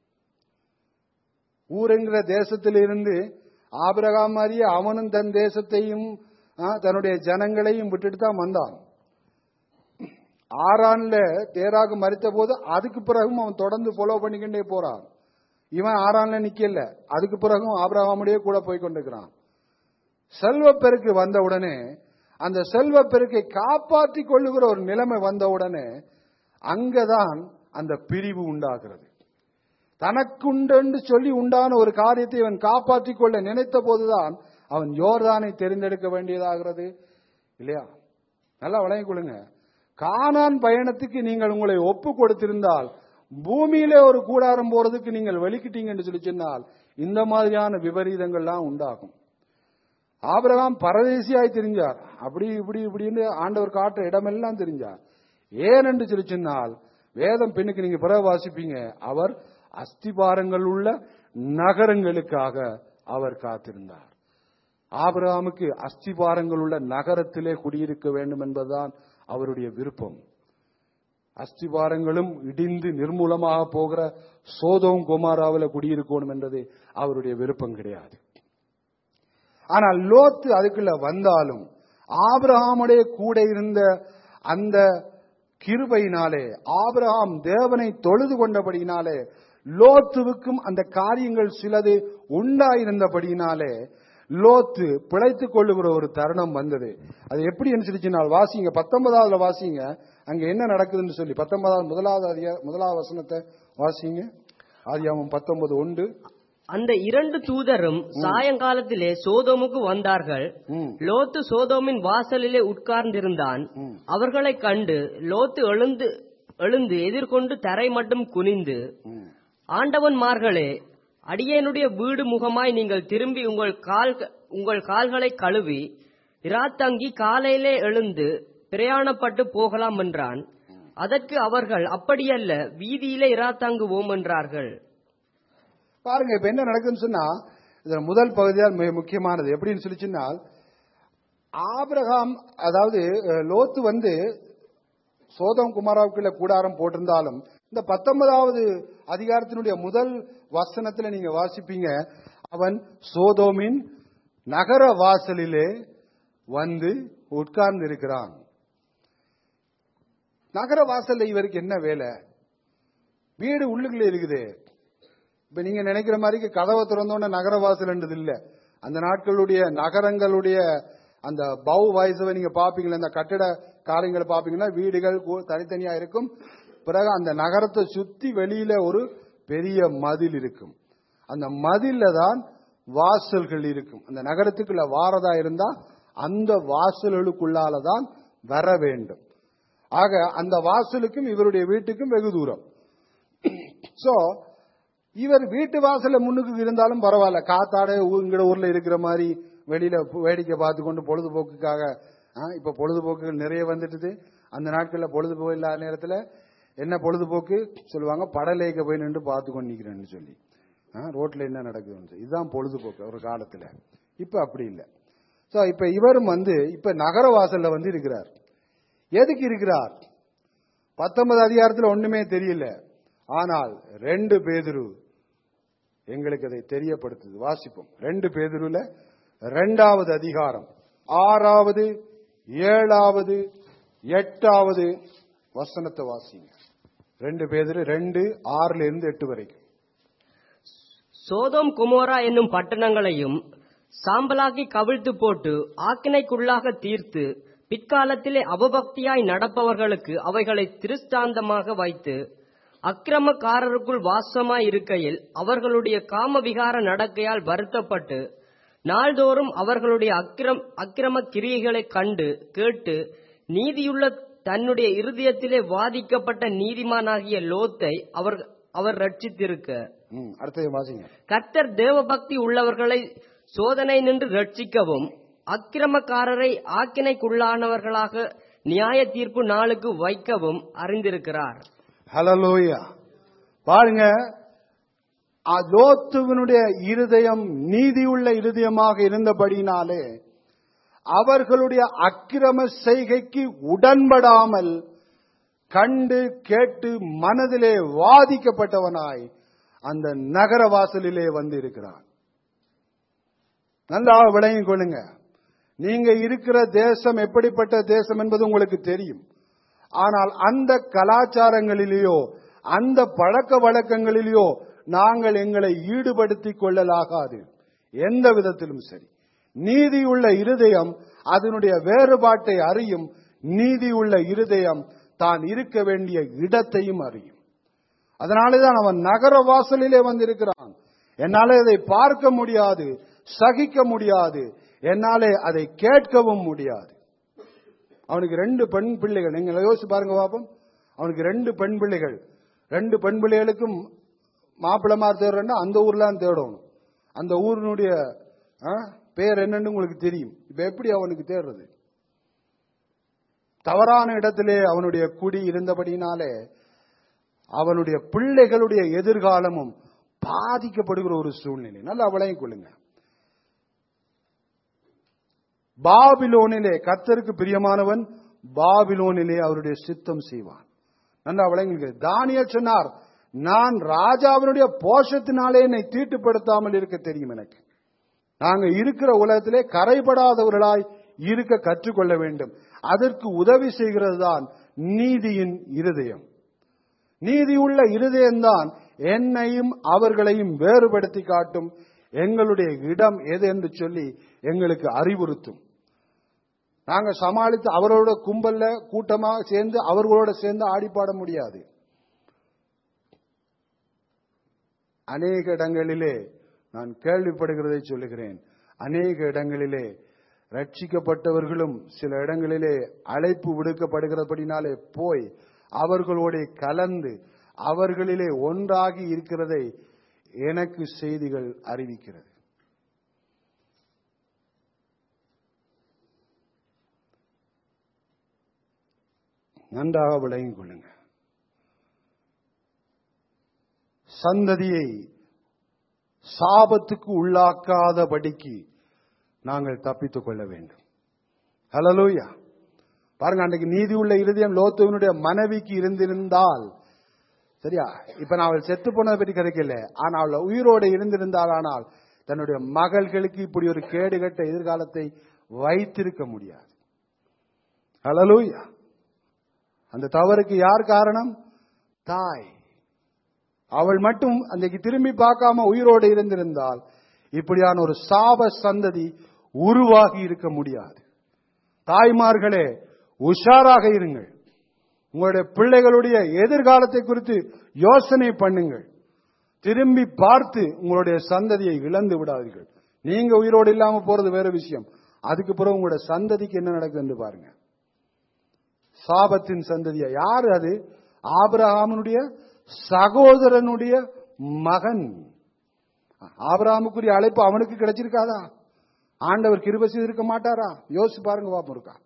ஊருங்கிற தேசத்திலிருந்து ஆபிரகாம் மாதிரியே அவனும் தன் தேசத்தையும் ஆ, தன்னுடைய ஜனங்களையும் விட்டுட்டு தான் வந்தான் ஆறான்ல தேராக மறித்த போது அதுக்கு பிறகும் அவன் தொடர்ந்து ஃபாலோ பண்ணிக்கிட்டே போறான் இவன் ஆறான்ல நிக்கல அதுக்கு பிறகும் ஆபிரகாமுடைய கூட போய் கொண்டிருக்கிறான் செல்வப்பெருக்கு வந்த உடனே அந்த செல்வப்பெருக்கை காப்பாற்றி கொள்ளுகிற ஒரு நிலைமை வந்த உடனே அங்கதான் அந்த பிரிவு உண்டாகிறது தனக்குண்டென்று சொல்லி உண்டான ஒரு காரியத்தை அவன் காப்பாற்றிக் கொள்ள நினைத்த போதுதான் அவன் யோர்தானை தெரிந்தெடுக்க வேண்டியதாகிறது இல்லையா நல்லா வழங்கிக் கொள்ளுங்க கானான் பயணத்துக்கு நீங்கள் உங்களை ஒப்பு கொடுத்திருந்தால் பூமியிலே ஒரு கூடாரம் போறதுக்கு நீங்கள் வெளிக்கிட்டீங்கன்னு சொல்லி சொன்னால் இந்த மாதிரியான விபரீதங்கள்லாம் உண்டாகும் ஆபிரகாம் பரதேசியாய் தெரிஞ்சார் அப்படி இப்படி இப்படின்னு ஆண்டவர் காட்டுற இடமெல்லாம் தெரிஞ்சார் ஏன் என்று சொல்லி சொன்னால் வேதம் பெண்ணுக்கு நீங்க பிறகு வாசிப்பீங்க அவர் அஸ்திபாரங்கள் உள்ள நகரங்களுக்காக அவர் காத்திருந்தார் ஆபிரகாமுக்கு அஸ்திபாரங்கள் உள்ள நகரத்திலே குடியிருக்க வேண்டும் என்பதுதான் அவருடைய விருப்பம் அஸ்திபாரங்களும் இடிந்து நிர்மூலமாக போகிற சோதோம் குமாராவில் குடியிருக்கணும் என்றது அவருடைய விருப்பம் கிடையாது ஆனால் லோத்து அதுக்குள்ள வந்தாலும் ஆபிரகாமுடைய கூட இருந்த அந்த கிருபையினாலே ஆபிரகாம் தேவனை தொழுது கொண்டபடியினாலே லோத்துவுக்கும் அந்த காரியங்கள் சிலது உண்டாயிருந்தபடியினாலே லோத்து பிழைத்துக் கொள்ளுகிற ஒரு தருணம் வந்தது அது எப்படி சொல்லி வாசிங்க பத்தொன்பதாவதுல வாசிங்க அங்க என்ன நடக்குதுன்னு சொல்லி பத்தொன்பதாவது முதலாவது அதிகா- முதலாவது வசனத்தை வாசிங்க ஆதியாமம் பத்தொன்பது ஒன்று அந்த இரண்டு தூதரும் சாயங்காலத்திலே சோதோமுக்கு வந்தார்கள் ம், லோத்து சோதோமின் வாசலிலே உட்கார்ந்திருந்தான் ம். அவர்களைக் கண்டு லோத்து எழுந்து எழுந்து எதிர்கொண்டு தரை மட்டும் குனிந்து ம். ஆண்டவன்மார்களே அடியேனுடைய வீடு முகமாய் நீங்கள் திரும்பி உங்கள் கால் உங்கள் கால்களை கழுவி இராத்தங்கி காலையிலே எழுந்து பிரயாணப்பட்டு போகலாம் என்றான் அதற்கு அவர்கள் அப்படியல்ல வீதியிலே இராத்தங்குவோம் என்றார்கள் பாருங்க இப்ப என்ன நடக்குதுன்னு சொன்னா இதுல முதல் பகுதியால் மிக முக்கியமானது எப்படின்னு சொல்லி சொன்னால் ஆபிரகாம் அதாவது அஹ், லோத்து வந்து சோதம் குமாராவுக்குள்ள கூடாரம் போட்டிருந்தாலும் இந்த பத்தொன்பதாவது அதிகாரத்தினுடைய முதல் வசனத்துல நீங்க வாசிப்பீங்க அவன் சோதோமின் நகர வாசலிலே வந்து உட்கார்ந்து இருக்கிறான் நகர வாசல்ல இவருக்கு என்ன வேலை வீடு உள்ளுக்குள்ள இருக்குது இப்ப நீங்க நினைக்கிற மாதிரி கதவை திறந்தோட நகர வாசல்ன்றது இல்ல அந்த நாட்களுடைய நகரங்களுடைய அந்த பவு வயசவை நீங்க பாப்பீங்களா அந்த கட்டிட காரியங்களை பாப்பீங்கன்னா வீடுகள் கு- தனித்தனியா இருக்கும் பிறகு அந்த நகரத்தை சுத்தி வெளியில ஒரு பெரிய மதில் இருக்கும் அந்த மதில்ல தான் வாசல்கள் இருக்கும் அந்த நகரத்துக்குள்ள வாரதா இருந்தா அந்த வாசல்களுக்குள்ளால தான் வர வேண்டும் ஆக அந்த வாசலுக்கும் இவருடைய வீட்டுக்கும் வெகு தூரம் சோ இவர் வீட்டு வாசல்ல முன்னுக்கு இருந்தாலும் பரவாயில்ல காத்தாட இங்கட ஊர்ல இருக்கிற மாதிரி வெளியில பு- வேடிக்கை பார்த்து கொண்டு பொழுதுபோக்குக்காக ஆ, இப்ப பொழுதுபோக்குகள் நிறைய வந்துட்டுது அந்த நாட்கள்ல பொழுதுபோக்கு இல்லாத நேரத்துல என்ன பொழுதுபோக்கு சொல்லுவாங்க படலேக்க போய் நின்று பார்த்து கொண்டு நிக்கிறேன்னு சொல்லி ஆ, ரோட்ல என்ன நடக்குதுன்னு இதுதான் பொழுதுபோக்கு ஒரு காலத்துல இப்ப அப்படி இல்லை சோ இப்ப இவரும் வந்து இப்ப நகர வாசல்ல வந்து இருக்கிறார் எதுக்கு இருக்கிறார் பத்தொன்பது அதிகாரத்துல ஒண்ணுமே தெரியல ஆனால் ரெண்டு பேதுரு எங்களுக்கு அதை தெரியப்படுத்துது வாசிப்போம் ரெண்டு பேதுருல ரெண்டாவது அதிகாரம் ஆறாவது ஏழாவது எட்டாவது வசனத்தை வாசிங்க ரெண்டு பேதுரு ரெண்டு ஆறுல இருந்து எட்டு வரைக்கும் சோதோம் குமோரா என்னும் பட்டணங்களையும் சாம்பலாக்கி கவிழ்த்து போட்டு ஆக்கினைக்குள்ளாக தீர்த்து பிற்காலத்திலே அவபக்தியாய் நடப்பவர்களுக்கு அவைகளை திருஷ்டாந்தமாக வைத்து அக்கிரமக்காரருக்குள் வாசமாய் இருக்கையில் அவர்களுடைய காமவிகார நடக்கையால் வருத்தப்பட்டு நாள்தோறும் அவர்களுடைய அக்கிரம் அக்கிரம கிரியைகளைக் கண்டு கேட்டு நீதியுள்ள தன்னுடைய இருதயத்திலே வாதிக்கப்பட்ட நீதிமானாகிய லோத்தை அவர் அவர் ரட்சித்திருக்க ம், அடுத்தது வாசிங்க கர்த்தர் தேவபக்தி உள்ளவர்களை சோதனை நின்று ரட்சிக்கவும் அக்கிரமக்காரரை ஆக்கினைக்குள்ளானவர்களாக நியாய தீர்ப்பு நாளுக்கு வைக்கவும் அறிந்திருக்கிறார் ஹலலோயா பாருங்க ஆ, லோத்துவனுடைய இருதயம் நீதியுள்ள இருதயமாக இருந்தபடினாலே அவர்களுடைய அக்கிரம செய்கைக்கு உடன்படாமல் கண்டு கேட்டு மனதிலே வாதிக்கப்பட்டவனாய் அந்த நகர வாசலிலே வந்து இருக்கிறான் நல்லா விளங்கிக் கொள்ளுங்க நீங்க இருக்கிற தேசம் எப்படிப்பட்ட தேசம் என்பது உங்களுக்கு தெரியும் ஆனால் அந்த கலாச்சாரங்களிலேயோ அந்த பழக்க வழக்கங்களிலேயோ நாங்கள் எங்களை ஈடுபடுத்திக் கொள்ளலாகாது எந்த விதத்திலும் சரி நீதியுள்ள இருதயம் அதனுடைய வேறுபாட்டை அறியும் நீதியுள்ள இருதயம் தான் இருக்க வேண்டிய இடத்தையும் அறியும் அதனாலேதான் அவன் நகர வாசலிலே வந்திருக்கிறான் என்னாலே அதை பார்க்க முடியாது சகிக்க முடியாது என்னாலே அதை கேட்கவும் முடியாது அவனுக்கு ரெண்டு பெண் பிள்ளைகள் நீங்க யோசிச்சு பாருங்க பாப்போம் அவனுக்கு ரெண்டு பெண் பிள்ளைகள் ரெண்டு பெண் பிள்ளைகளுக்கும் மாப்பிள்ளமார் தேடுறா அந்த ஊர்ல தான் தேடணும் அந்த ஊரினுடைய ஆ, பேர் என்னன்னு உங்களுக்கு தெரியும் இப்ப எப்படி அவனுக்கு தேடுறது தவறான இடத்திலே அவனுடைய குடி இருந்தபடினாலே அவனுடைய பிள்ளைகளுடைய எதிர்காலமும் பாதிக்கப்படுகிற ஒரு சூழ்நிலை நல்லா விளங்கிக் கொள்ளுங்க பாபிலோனிலே கர்த்தருக்கு பிரியமானவன் பாபிலோனிலே அவருடைய சித்தம் செய்வான் நல்லா விளங்குங்க தானியல் சொன்னார் நான் ராஜாவினுடைய போஷத்தினாலே என்னை தீட்டுப்படுத்தாமல் இருக்க தெரியும் எனக்கு நாங்க இருக்கிற உலகத்திலே கரைபடாதவர்களாய் இருக்க கற்றுக்கொள்ள வேண்டும் அதற்கு உதவி செய்கிறது தான் நீதியின் இருதயம் நீதியுள்ள இருதயம்தான் என்னையும் அவர்களையும் வேறுபடுத்தி காட்டும் எங்களுடைய இடம் எது என்று சொல்லி எங்களுக்கு அறிவுறுத்தும் நாங்க சமாளித்து அவரோட கும்பல்ல கூட்டமாக சேர்ந்து அவர்களோட சேர்ந்து ஆடிப்பாட முடியாது அநேக இடங்களிலே நான் கேள்விப்படுகிறதை சொல்லுகிறேன் அநேக இடங்களிலே ரட்சிக்கப்பட்டவர்களும் சில இடங்களிலே அழைப்பு விடுக்கப்படுகிறபடினாலே போய் அவர்களோட கலந்து அவர்களிலே ஒன்றாகி இருக்கிறதை எனக்கு செய்திகள் அறிவிக்கிறது நன்றாக விளங்கிக் கொள்ளுங்க சந்ததியை சாபத்துக்கு உள்ளாக்காதபடிக்கு நாங்கள் தப்பித்துக் கொள்ள வேண்டும் ஹலலூயா பாருங்க அன்றைக்கு நீதி உள்ள இருதயம் லோத்துவனுடைய மனைவிக்கு இருந்திருந்தால் சரியா இப்ப நான் அவள் செத்து போனதை பற்றி கதைக்கல ஆனா அவள் உயிரோடு இருந்திருந்தால் ஆனால் தன்னுடைய மகள்களுக்கு இப்படி ஒரு கேடுகட்ட எதிர்காலத்தை வைத்திருக்க முடியாது ஹலலூயா அந்த தவறுக்கு யார் காரணம் தாய் அவள் மட்டும் அன்றைக்கு திரும்பி பார்க்காம உயிரோடு இருந்திருந்தால் இப்படியான ஒரு சாப சந்ததி உருவாகி இருக்க முடியாது தாய்மார்களே உஷாராக இருங்கள் உங்களுடைய பிள்ளைகளுடைய எதிர்காலத்தை குறித்து யோசனை பண்ணுங்கள் திரும்பி பார்த்து உங்களுடைய சந்ததியை இழந்து விடாதீர்கள் நீங்க உயிரோடு இல்லாம போறது வேற விஷயம் அதுக்கு பிறகு உங்களுடைய சந்ததிக்கு என்ன நடக்குது என்று பாருங்க சாபத்தின் சந்ததியா யாரு அது ஆபிரகாமனுடைய சகோதரனுடைய மகன் ஆபிரகாமுக்குரிய அழைப்பு அவனுக்கு கிடைச்சிருக்காதா ஆண்டவர் கிருப செய்திருக்க மாட்டாரா யோசிச்சு பாருங்க பாப்போம் இருக்கா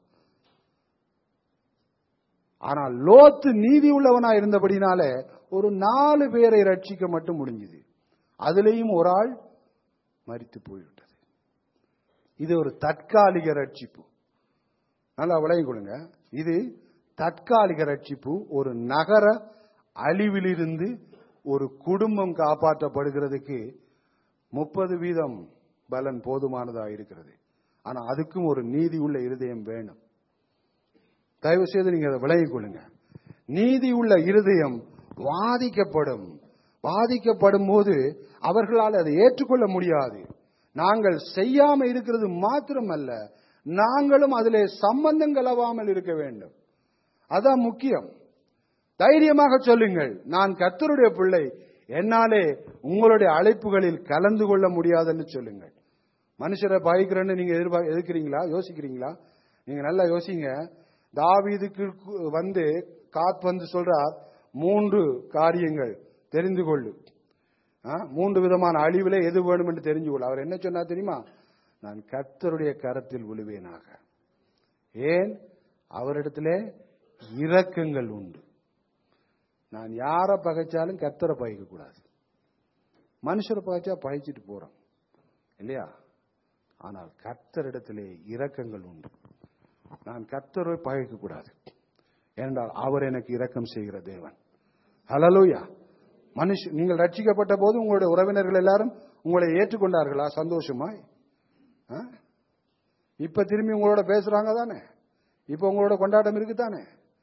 ஆனால் லோத்து நீதி உள்ளவனா இருந்தபடினால ஒரு நாலு பேரை ரட்சிக்க மட்டும் முடிஞ்சது அதுலேயும் ஒரு ஆள் மறித்து போய்விட்டது இது ஒரு தற்காலிக ரட்சிப்பு நல்லா விளங்கிக் கொள்ளுங்க இது தற்காலிக ரட்சிப்பு ஒரு நகர அழிவிலிருந்து ஒரு குடும்பம் காப்பாற்றப்படுகிறதுக்கு முப்பது வீதம் பலன் போதுமானதா இருக்கிறது ஆனா அதுக்கும் ஒரு நீதி உள்ள இருதயம் வேணும் தயவு செய்து நீங்க அதை விலகிக் கொள்ளுங்க நீதி உள்ள இருதயம் வாதிக்கப்படும் பாதிக்கப்படும் போது அவர்களால் அதை ஏற்றுக்கொள்ள முடியாது நாங்கள் செய்யாம இருக்கிறது மாத்திரமல்ல நாங்களும் அதிலே சம்பந்தம் கலவாமல் இருக்க வேண்டும் அதான் முக்கியம் தைரியமாக சொல்லுங்கள் நான் கர்த்தருடைய பிள்ளை என்னாலே உங்களுடைய அழைப்புகளில் கலந்து கொள்ள முடியாதுன்னு சொல்லுங்கள் மனுஷரை பாய்க்கிறேன்னு நீங்க எதிர்பார்க்க எதிர்க்கிறீங்களா யோசிக்கிறீங்களா நீங்க நல்லா யோசிங்க தாவீதுக்கு வந்து காத் வந்து சொல்றார் மூன்று காரியங்கள் தெரிந்து கொள்ளு ஆ, மூன்று விதமான அழிவிலே எது வேணும் என்று தெரிஞ்சு கொள்ள அவர் என்ன சொன்னார் தெரியுமா நான் கர்த்தருடைய கரத்தில் விழுவேனாக ஏன் அவரிடத்திலே இரக்கங்கள் உண்டு நான் யாரை பகைச்சாலும் கர்த்தரை பகைக்க கூடாது மனுஷரை பகைச்சா பகைச்சிட்டு போறோம் இல்லையா ஆனால் கர்த்தரிடத்திலே இரக்கங்கள் உண்டு நான் கர்த்தரை பகைக்க கூடாது ஏனென்றால் அவர் எனக்கு இரக்கம் செய்கிற தேவன் ஹலலூயா மனுஷ நீங்கள் ரட்சிக்கப்பட்ட போது உங்களுடைய உறவினர்கள் எல்லாரும் உங்களை ஏற்றுக்கொண்டார்களா சந்தோஷமாய் ஆ? இப்ப திரும்பி உங்களோட பேசுறாங்க தானே இப்ப உங்களோட கொண்டாட்டம் இருக்கு தானே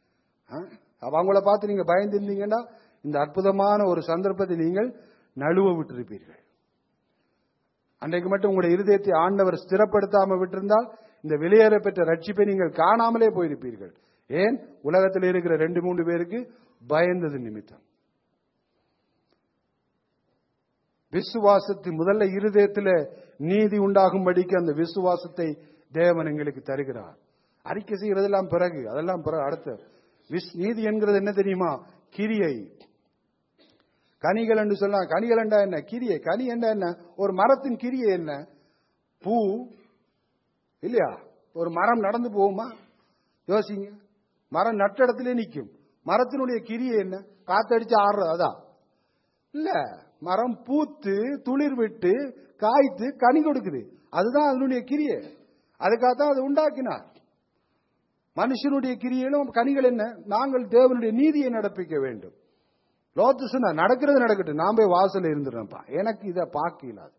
ஆ? அப்ப அவங்கள பார்த்து நீங்க பயந்திருந்தீங்கன்னா இந்த அற்புதமான ஒரு சந்தர்ப்பத்தை நீங்கள் நழுவ விட்டிருப்பீர்கள் அன்றைக்கு மட்டும் உங்களுடைய இருதயத்தை ஆண்டவர் ஸ்திரப்படுத்தாம விட்டிருந்தால் இந்த வெளியேற பெற்ற ரட்சிப்பை நீங்கள் காணாமலே போயிருப்பீர்கள் ஏன் உலகத்தில் இருக்கிற ரெண்டு மூன்று பேருக்கு பயந்தது நிமித்தம் விசுவாசத்து முதல்ல இருதயத்துல நீதி உண்டாகும்படிக்கு அந்த விசுவாசத்தை தேவன் எங்களுக்கு தருகிறார் அறிக்கை செய்யறதெல்லாம் பிறகு அதெல்லாம் பிறகு அடுத்த விஸ் நீதி என்கிறது என்ன தெரியுமா கிரியை கனிகள் என்று சொன்னா கனிகள் என்றா என்ன கிரியை கனி என்றா என்ன ஒரு மரத்தின் கிரியை என்ன பூ இல்லையா ஒரு மரம் நடந்து போகுமா யோசிங்க மரம் நட்ட இடத்திலே நிற்கும் மரத்தினுடைய கிரியை என்ன காத்தடிச்சு ஆடுறது அதான் இல்ல மரம் பூத்து துளிர் விட்டு காய்த்து கனி கொடுக்குது அதுதான் அதனுடைய கிரியை அதுக்காகத்தான் அதை உண்டாக்கினார் மனுஷனுடைய கிரியையிலும் கனிகள் என்ன நாங்கள் தேவனுடைய நீதியை நடப்பிக்க வேண்டும் லோத்து சொன்னா நடக்கிறது நடக்கட்டும் நான் போய் வாசல்ல இருந்துடுறேன்ப்பா எனக்கு இதை பார்க்க இல்லாது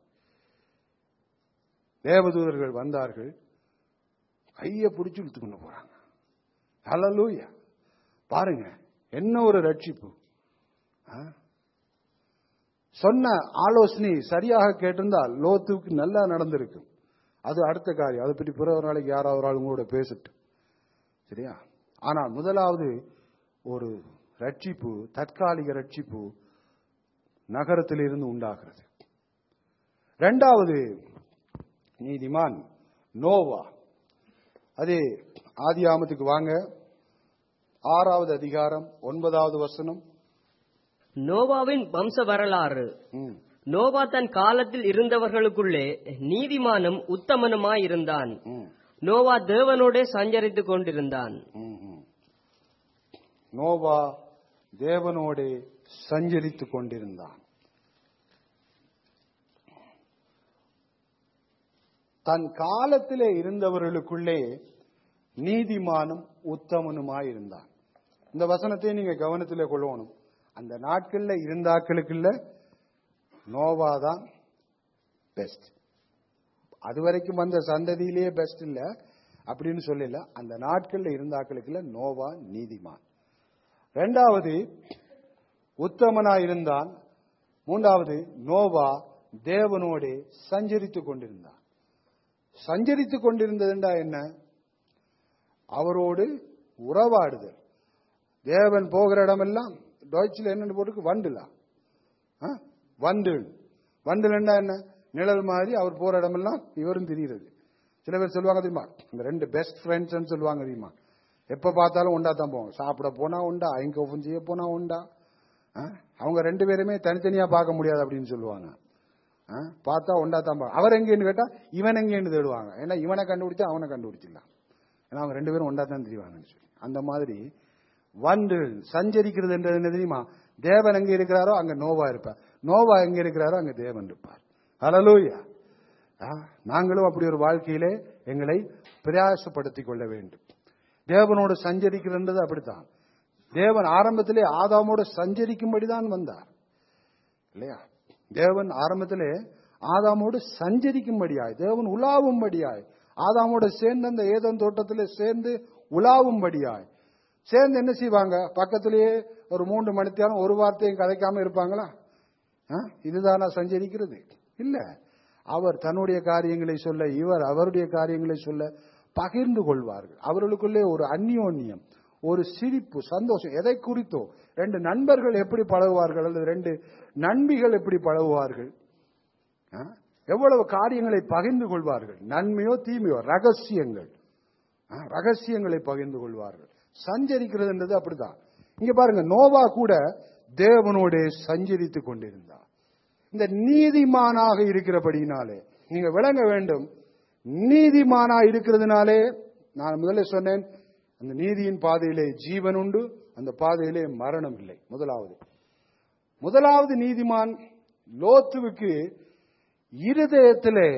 தேவதூதர்கள் வந்தார்கள் கையை பிடிச்சு இழுத்து கொண்டு போறாங்க ஹalleluya பாருங்க என்ன ஒரு ரட்சிப்பு ஆ? சொன்ன ஆலோசனை சரியாக கேட்டிருந்தால் லோத்துக்கு நல்லா நடந்திருக்கும் அது அடுத்த காரியம் அதை பற்றி பிற ஒரு நாளைக்கு யாராவது ஒரு ஆள் உங்களோட பேசட்டும் சரியா ஆனால் முதலாவது ஒரு ரட்சிப்பு தற்காலிக ரட்சிப்பு நகரத்திலிருந்து உண்டாகிறது இரண்டாவது நீதிமான் நோவா அதே ஆதியாமத்துக்கு வாங்க ஆறாவது அதிகாரம் ஒன்பதாவது வசனம் நோவாவின் வம்ச வரலாறு ம், நோவா தன் காலத்தில் இருந்தவர்களுக்குள்ளே நீதிமானும் உத்தமனுமாயிருந்தான் ம், நோவா தேவனோடே சஞ்சரித்துக் கொண்டிருந்தான் ம், ம். நோவா தேவனோடே சஞ்சரித்துக் கொண்டிருந்தான் தன் காலத்திலே இருந்தவர்களுக்குள்ளே நீதிமானும் உத்தமனுமாயிருந்தான் இந்த வசனத்தை நீங்க கவனத்திலே கொள்ளணும் அந்த நாட்கள்ல இருந்தாக்களுக்குள்ள நோவா தான் பெஸ்ட் அது வரைக்கும் வந்த சந்ததியிலேயே பெஸ்ட் இல்ல அப்படின்னு சொல்லல அந்த நாட்கள்ல இருந்தாக்களுக்குள்ள நோவா நீதிமான் ரெண்டாவது உத்தமனா இருந்தான் மூன்றாவது நோவா தேவனோடே சஞ்சரித்துக் கொண்டிருந்தான் சஞ்சரித்துக் கொண்டிருந்ததுண்டா என்ன அவரோடு உறவாடுதல் தேவன் போகிற இடமெல்லாம் டாய்ச்சில் என்னன்னு போட்டுருக்கு வண்டுலா ஆ? வண்டுல் வண்டுலன்னா என்ன நிழல் மாதிரி அவர் போற இடமெல்லாம் இவரும் தெரிகிறது சில பேர் சொல்லுவாங்க தெரியுமா இந்த ரெண்டு பெஸ்ட் ஃப்ரெண்ட்ஸ் சொல்லுவாங்க தெரியுமா எப்ப பார்த்தாலும் உண்டா தான் போவோம் சாப்பிட போனா உண்டா ஐங்க ஓபன் செய்ய போனா உண்டா ஆ? அவங்க ரெண்டு பேருமே தனித்தனியா பார்க்க முடியாது அப்படின்னு சொல்லுவாங்க ஆ? பார்த்தா உண்டா தான் பா- அவர் எங்கேன்னு கேட்டா இவன் எங்கேன்னு தேடுவாங்க ஏன்னா இவனை கண்டுபிடிச்சா அவனை கண்டுபிடிச்சிடலாம் ஏன்னா அவங்க ரெண்டு பேரும் ஒண்டா தான் தெரிவாங்கன்னு சொல்லி அந்த மாதிரி வந்து சஞ்சரிக்கிறது என்றது என்ன தெரியுமா தேவன் எங்க இருக்கிறாரோ அங்க நோவா இருப்பார் நோவா எங்க இருக்கிறாரோ அங்க தேவன் இருப்பார் ஹalleluya ஆ, நாங்களும் அப்படி ஒரு வாழ்க்கையிலே எங்களை பிரயாசப்படுத்திக் கொள்ள வேண்டும் தேவனோடு சஞ்சரிக்கிறது அப்படித்தான் தேவன் ஆரம்பத்திலே ஆதாமோடு சஞ்சரிக்கும்படிதான் வந்தார் இல்லையா தேவன் ஆரம்பத்திலே ஆதாமோடு சஞ்சரிக்கும்படியாய் தேவன் உலாவும்படியாய் ஆதாமோடு சேர்ந்து அந்த ஏதன் தோட்டத்திலே சேர்ந்து உலாவும்படியாய் சேர்ந்து என்ன செய்வாங்க பக்கத்திலேயே ஒரு மூன்று மணித்தியாலும் ஒரு வார்த்தையும் கதைக்காம இருப்பாங்களா ஆ? இதுதானா சஞ்சரிக்கிறது இல்ல அவர் தன்னுடைய காரியங்களை சொல்ல இவர் அவருடைய காரியங்களை சொல்ல பகிர்ந்து கொள்வார்கள் அவர்களுக்குள்ளே ஒரு அந்யோன்யம் ஒரு சிரிப்பு சந்தோஷம் எதை குறித்தோ ரெண்டு நண்பர்கள் எப்படி பழகுவார்கள் அல்லது ரெண்டு நண்பிகள் எப்படி பழகுவார்கள் ஆ? எவ்வளவு காரியங்களை பகிர்ந்து கொள்வார்கள் நன்மையோ தீமையோ ரகசியங்கள் ஆ, ரகசியங்களை பகிர்ந்து கொள்வார்கள் சஞ்சரிக்கிறதுன்றது அப்படிதான் இங்க பாருங்க நோவா கூட தேவனோடே சஞ்சரித்துக் கொண்டிருந்தார் இந்த நீதிமானாக இருக்கிறபடியினாலே நீங்க விளங்க வேண்டும் நீதிமானா இருக்கிறதுனாலே நான் முதல்ல சொன்னேன் அந்த நீதியின் பாதையிலே ஜீவன் உண்டு அந்த பாதையிலே மரணம் இல்லை முதலாவது முதலாவது நீதிமான் லோத்துவுக்கு இருதயத்திலே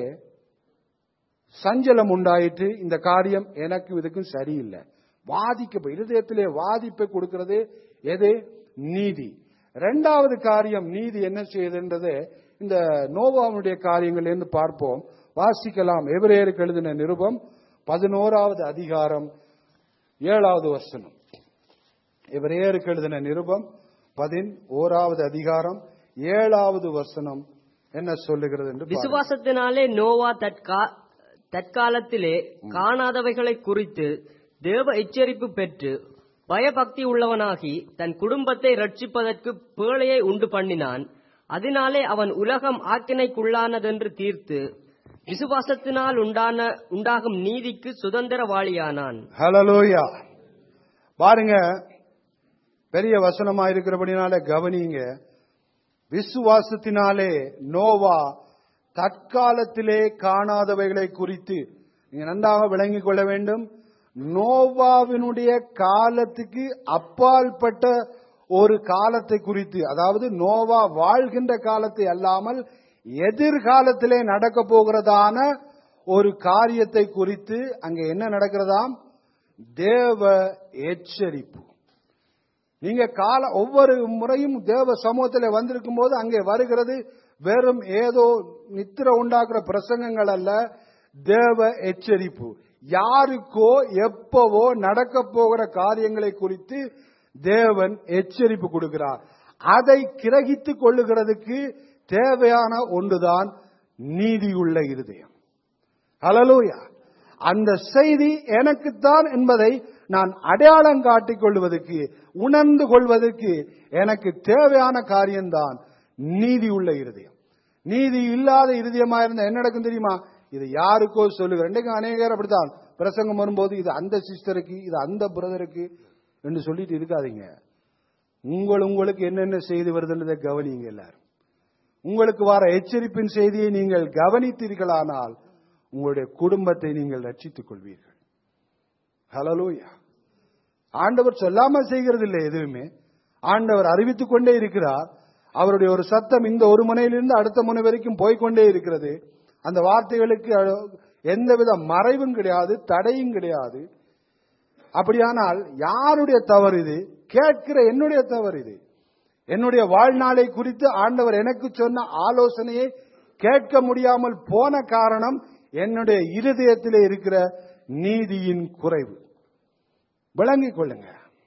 சஞ்சலம் உண்டாயிற்று இந்த காரியம் எனக்கும் இதுக்கும் சரியில்லை வாதிக்க இருதயத்திலே வாதிப்பை கொடுக்கிறது எது நீதி இரண்டாவது காரியம் நீதி என்ன செய்யுதுன்றது இந்த நோவாவுடைய காரியங்களிலிருந்து பார்ப்போம் வாசிக்கலாம் எபிரேயருக்கு எழுதின நிருபம் பதினோராவது அதிகாரம் ஏழாவது வசனம் எவரேருக்கு எழுதின நிருபம் பதின் ஓராவது அதிகாரம் ஏழாவது வசனம் என்ன சொல்லுகிறது என்று பாருங்கள். விசுவாசத்தினாலே நோவா தற்கா தற்காலத்திலே காணாதவைகளை குறித்து தேவ எச்சரிப்பு பெற்று பயபக்தி உள்ளவனாகி தன் குடும்பத்தை ரட்சிப்பதற்கு பேழையை உண்டு பண்ணினான் அதனாலே அவன் உலகம் ஆக்கினைக்குள்ளானதென்று தீர்த்து விசுவாசத்தினால் உண்டான உண்டாகும் நீதிக்கு சுதந்திரவாளியானான் ஹalleluya பாருங்க பெரிய வசனமா இருக்கிறபடினால கவனிங்க விசுவாசத்தினாலே நோவா தற்காலத்திலே காணாதவைகளை குறித்து நீங்க நன்றாக விளங்கிக் கொள்ள வேண்டும் நோவாவினுடைய காலத்துக்கு அப்பாற்பட்ட ஒரு காலத்தை குறித்து அதாவது நோவா வாழ்கின்ற காலத்தை அல்லாமல் எதிர்காலத்திலே நடக்க போகிறதான ஒரு காரியத்தை குறித்து அங்க என்ன நடக்கிறதாம் தேவ எச்சரிப்பு நீங்க கால ஒவ்வொரு முறையும் தேவ சமூகத்தில் வந்திருக்கும் போது அங்கே வருகிறது வெறும் ஏதோ நித்திர உண்டாக்குற பிரசங்கங்கள் அல்ல தேவ எச்சரிப்பு யாருக்கோ எப்பவோ நடக்க போகிற காரியங்களை குறித்து தேவன் எச்சரிப்பு கொடுக்கிறார் அதை கிரகித்துக் கொள்ளுகிறதுக்கு தேவையான ஒன்றுதான் நீதியுள்ள இருதயம் ஹalleluya அந்த செய்தி எனக்குத்தான் என்பதை நான் அடையாளம் காட்டிக் கொள்வதற்கு உணர்ந்து கொள்வதற்கு எனக்கு தேவையான காரியம்தான் நீதி உள்ள இருதயம் நீதி இல்லாத இருதயமா இருந்தா என்ன நடக்கும் தெரியுமா இது யாருக்கோ சொல்லுகிறேன் இன்றைக்கு அநேகர் அப்படித்தான் பிரசங்கம் வரும்போது இது அந்த சிஸ்டருக்கு இது அந்த பிரதருக்கு என்று சொல்லிட்டு இருக்காதீங்க உங்கள் உங்களுக்கு என்னென்ன செய்தி வருதுன்றதை கவனிங்க எல்லாரும் உங்களுக்கு வர எச்சரிப்பின் செய்தியை நீங்கள் கவனித்தீர்களானால் உங்களுடைய குடும்பத்தை நீங்கள் ரட்சித்துக் கொள்வீர்கள் ஹலலூயா ஆண்டவர் சொல்லாம செய்கிறது இல்லை எதுவுமே ஆண்டவர் அறிவித்துக் கொண்டே இருக்கிறார் அவருடைய ஒரு சத்தம் இந்த ஒரு முனையிலிருந்து அடுத்த முனை வரைக்கும் போய்க்கொண்டே இருக்கிறது அந்த வார்த்தைகளுக்கு அ- எந்தவித மறைவும் கிடையாது தடையும் கிடையாது அப்படியானால் யாருடைய தவறு இது கேட்கிற என்னுடைய தவறு இது என்னுடைய வாழ்நாளை குறித்து ஆண்டவர் எனக்கு சொன்ன ஆலோசனையை கேட்க முடியாமல் போன காரணம் என்னுடைய இருதயத்திலே இருக்கிற நீதியின் குறைவு விளங்கிக் கொள்ளுங்க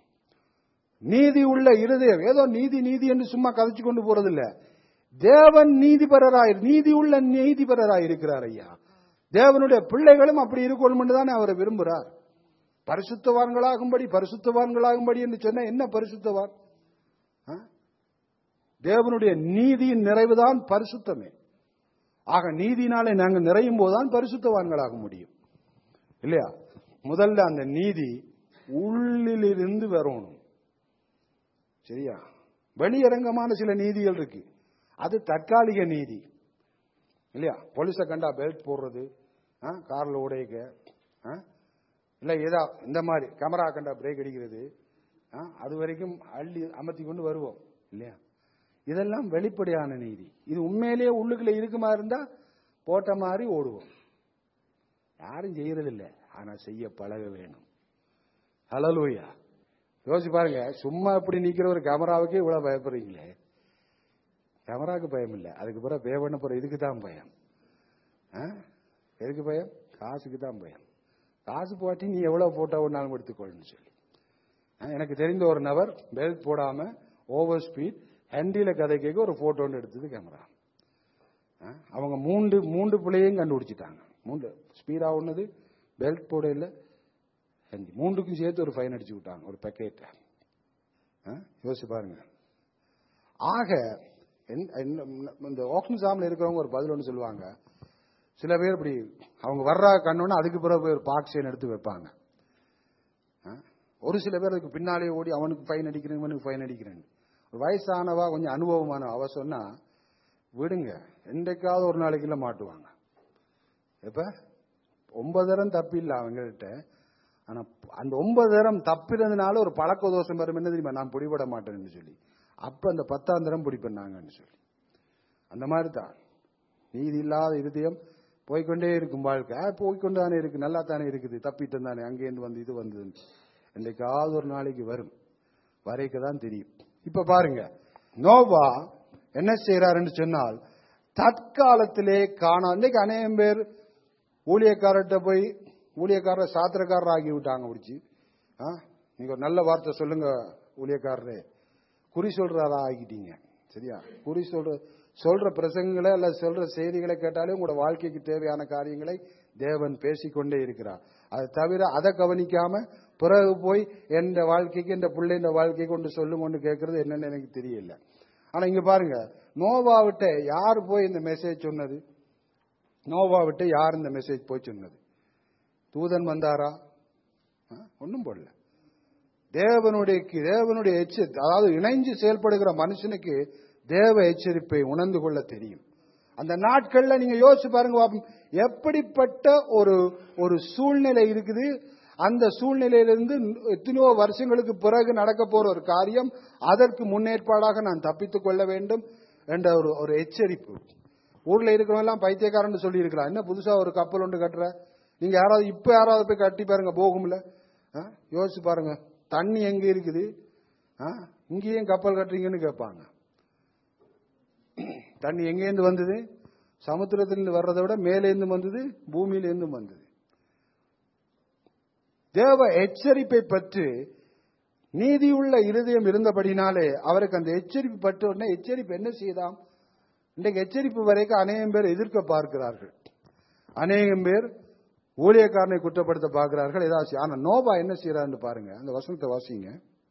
நீதி உள்ள இருதயம் ஏதோ நீதி நீதி என்று சும்மா கதைச்சு கொண்டு போறதில்ல தேவன் நீதிபரராய் நீதி உள்ள நீதிபரராய் இருக்கிறார் ஐயா தேவனுடைய பிள்ளைகளும் அப்படி இருக்கணும் தானே அவரை விரும்புகிறார் பரிசுத்தவான்களாகும்படி பரிசுத்தவான்களாகும்படி என்று சொன்ன என்ன பரிசுத்தவான் ஆ? தேவனுடைய நீதியின் நிறைவுதான் பரிசுத்தமே ஆக நீதினாலே நாங்கள் நிறையும் போதுதான் பரிசுத்தவான்களாக முடியும் இல்லையா முதல்ல அந்த நீதி உள்ளிலிருந்து வரணும் சரியா வெளியரங்கமான சில நீதிகள் இருக்கு அது தற்காலிக நீதி இல்லையா போலீஸை கண்டா பெல்ட் போடுறது ஆ, கார்ல உடைக்க ஆ? இல்ல ஏதா இந்த மாதிரி கேமரா கண்டா பிரேக் அடிக்கிறது ஆ, அது வரைக்கும் அள்ளி அமர்த்தி கொண்டு வருவோம் இல்லையா இதெல்லாம் வெளிப்படையான நீதி இது உண்மையிலேயே உள்ளுக்குள்ள இருக்குமா இருந்தா போட்ட மாதிரி ஓடுவோம் யாரும் செய்யறதில்ல ஆனா செய்ய பழக வேணும் ஹலலூயா யோசிச்சு பாருங்க சும்மா இப்படி நிக்கிற ஒரு கேமராவுக்கே இவ்வளவு பயப்படுறீங்களே கேமராவுக்கு பயம் இல்லை அதுக்கு பிறகு பே பண்ண போற இதுக்கு தான் பயம் ஆ? எதுக்கு பயம் காசுக்கு தான் பயம் காசு போட்டி நீ எவ்வளவு போட்டோ ஒன்னாலும் எடுத்துக்கொள்ளுன்னு சொல்லி ஆ, எனக்கு தெரிந்த ஒரு நபர் பெல்ட் போடாம ஓவர் ஸ்பீட் ஹண்டியில கதை கேட்க ஒரு போட்டோ ஒன்று எடுத்தது கேமரா ஆ, அவங்க மூன்று மூன்று பிள்ளையும் கண்டுபிடிச்சிட்டாங்க மூன்று ஸ்பீடா ஒன்னது பெல்ட் போட இல்லை ஹண்டி மூன்றுக்கும் சேர்த்து ஒரு ஃபைன் அடிச்சு விட்டாங்க ஒரு பேக்கெட்டை யோசிச்சு பாருங்க ஆக என்- என்ன- இந்த ஆக்ஷன் சாமில் இருக்கிறவங்க ஒரு பதில் ஒன்று சொல்லுவாங்க சில பேர் இப்படி அவங்க வர்ற கண்ணோன்னு அதுக்கு பிறகு போய் ஒரு பாக்ஸியன் எடுத்து வைப்பாங்க ஆ? ஒரு சில பேர் அதுக்கு பின்னாலே ஓடி அவனுக்கு ஃபைன் அடிக்கிறேன் இவனுக்கு ஃபைன் அடிக்கிறேன் ஒரு வயசானவா கொஞ்சம் அனுபவமான அவ சொன்னா விடுங்க என்றைக்காவது ஒரு நாளைக்குள்ள மாட்டுவாங்க இப்ப ஒன்பது தரம் தப்பு இல்லை அவங்கள்ட்ட ஆனா அந்த ஒன்பது தரம் தப்பிறதுனால ஒரு பழக்க தோஷம் வரும் என்ன தெரியுமா நான் பிடிபட மாட்டேன்னு சொல்லி அப்ப அந்த பத்தாம் தரம் பிடிப்பண்ணாங்கன்னு சொல்லி அந்த மாதிரி தான் நீதி இல்லாத இருதயம் போய்க்கொண்டே இருக்கும் வாழ்க்கை ஆ, போய்க்கொண்டு தானே இருக்கு நல்லா தானே இருக்குது தப்பிட்டு தானே அங்கேருந்து வந்து இது வந்தது என்றைக்காவது ஒரு நாளைக்கு வரும் வரைக்க தான் தெரியும் இப்ப பாருங்க நோவா என்ன செய்யறாருன்னு சொன்னால் தற்காலத்திலே காணா இன்னைக்கு அநேகம் பேர் ஊழியக்காரர்கிட்ட போய் ஊழியக்காரர் சாத்திரக்காரர் ஆகி விட்டாங்க பிடிச்சி ஆ, நீங்க ஒரு நல்ல வார்த்தை சொல்லுங்க ஊழியக்காரரே குறி சொல்றாரா ஆகிட்டீங்க சரியா குறி சொல்ற சொல்ற பிரசங்கங்களை அல்ல சொல்ற செய்திகளை கேட்டாலே உங்களோட வாழ்க்கைக்கு தேவையான காரியங்களை தேவன் பேசிக்கொண்டே இருக்கிறார் அது தவிர அதை கவனிக்காம பிறகு போய் எந்த வாழ்க்கைக்கு இந்த பிள்ளைங்க வாழ்க்கை கொண்டு சொல்லும் கொண்டு கேட்கறது என்னன்னு எனக்கு தெரியல ஆனா இங்க பாருங்க நோவாவிட்ட யார் போய் இந்த மெசேஜ் சொன்னது நோவாவிட்ட யார் இந்த மெசேஜ் போய் சொன்னது தூதன் வந்தாரா ஒன்றும் போடல தேவனுடைய தேவனுடைய எச்சரி அதாவது இணைஞ்சு செயல்படுகிற மனுஷனுக்கு தேவ எச்சரிப்பை உணர்ந்து கொள்ள தெரியும் அந்த நாட்கள்ல நீங்க யோசிச்சு பாருங்க பாப்போம். எப்படிப்பட்ட ஒரு ஒரு சூழ்நிலை இருக்குது அந்த சூழ்நிலையிலிருந்து எத்தனையோ வருஷங்களுக்கு பிறகு நடக்க போற ஒரு காரியம் அதற்கு முன்னேற்பாடாக நான் தப்பித்துக் கொள்ள வேண்டும் என்ற ஒரு ஒரு எச்சரிப்பு ஊர்ல இருக்கிறவங்க எல்லாம் பைத்தியக்காரன் சொல்லி இருக்கலாம் என்ன புதுசா ஒரு கப்பல் ஒன்று கட்டுற நீங்க யாராவது இப்ப யாராவது போய் கட்டி பாருங்க போகும்ல ஆ? யோசிச்சு பாருங்க தண்ணி எங்க இருக்குது ஆ? இங்கேயும் கப்பல் கட்டுறீங்கன்னு கேட்பாங்க தண்ணி எங்கேருந்து வந்தது சமுத்திரத்திலிருந்து வர்றதை விட மேலேருந்து வந்தது பூமியிலேருந்து வந்தது தேவ எச்சரிப்பை பற்றி நீதியுள்ள இருதயம் இருந்தபடினாலே அவருக்கு அந்த எச்சரிப்பு பட்ட உடனே எச்சரிப்பு என்ன செய்தாம் இன்றைக்கு எச்சரிப்பு வரைக்கும் அநேகம் பேர் எதிர்க்க பார்க்கிறார்கள் அநேகம் பேர் ஊழியக்காரனை குற்றப்படுத்த பார்க்கிறார்கள் ஏதாச்சும் ஆனா நோபா என்ன செய்யறான்னு பாருங்க அந்த வசனத்தை வாசிங்க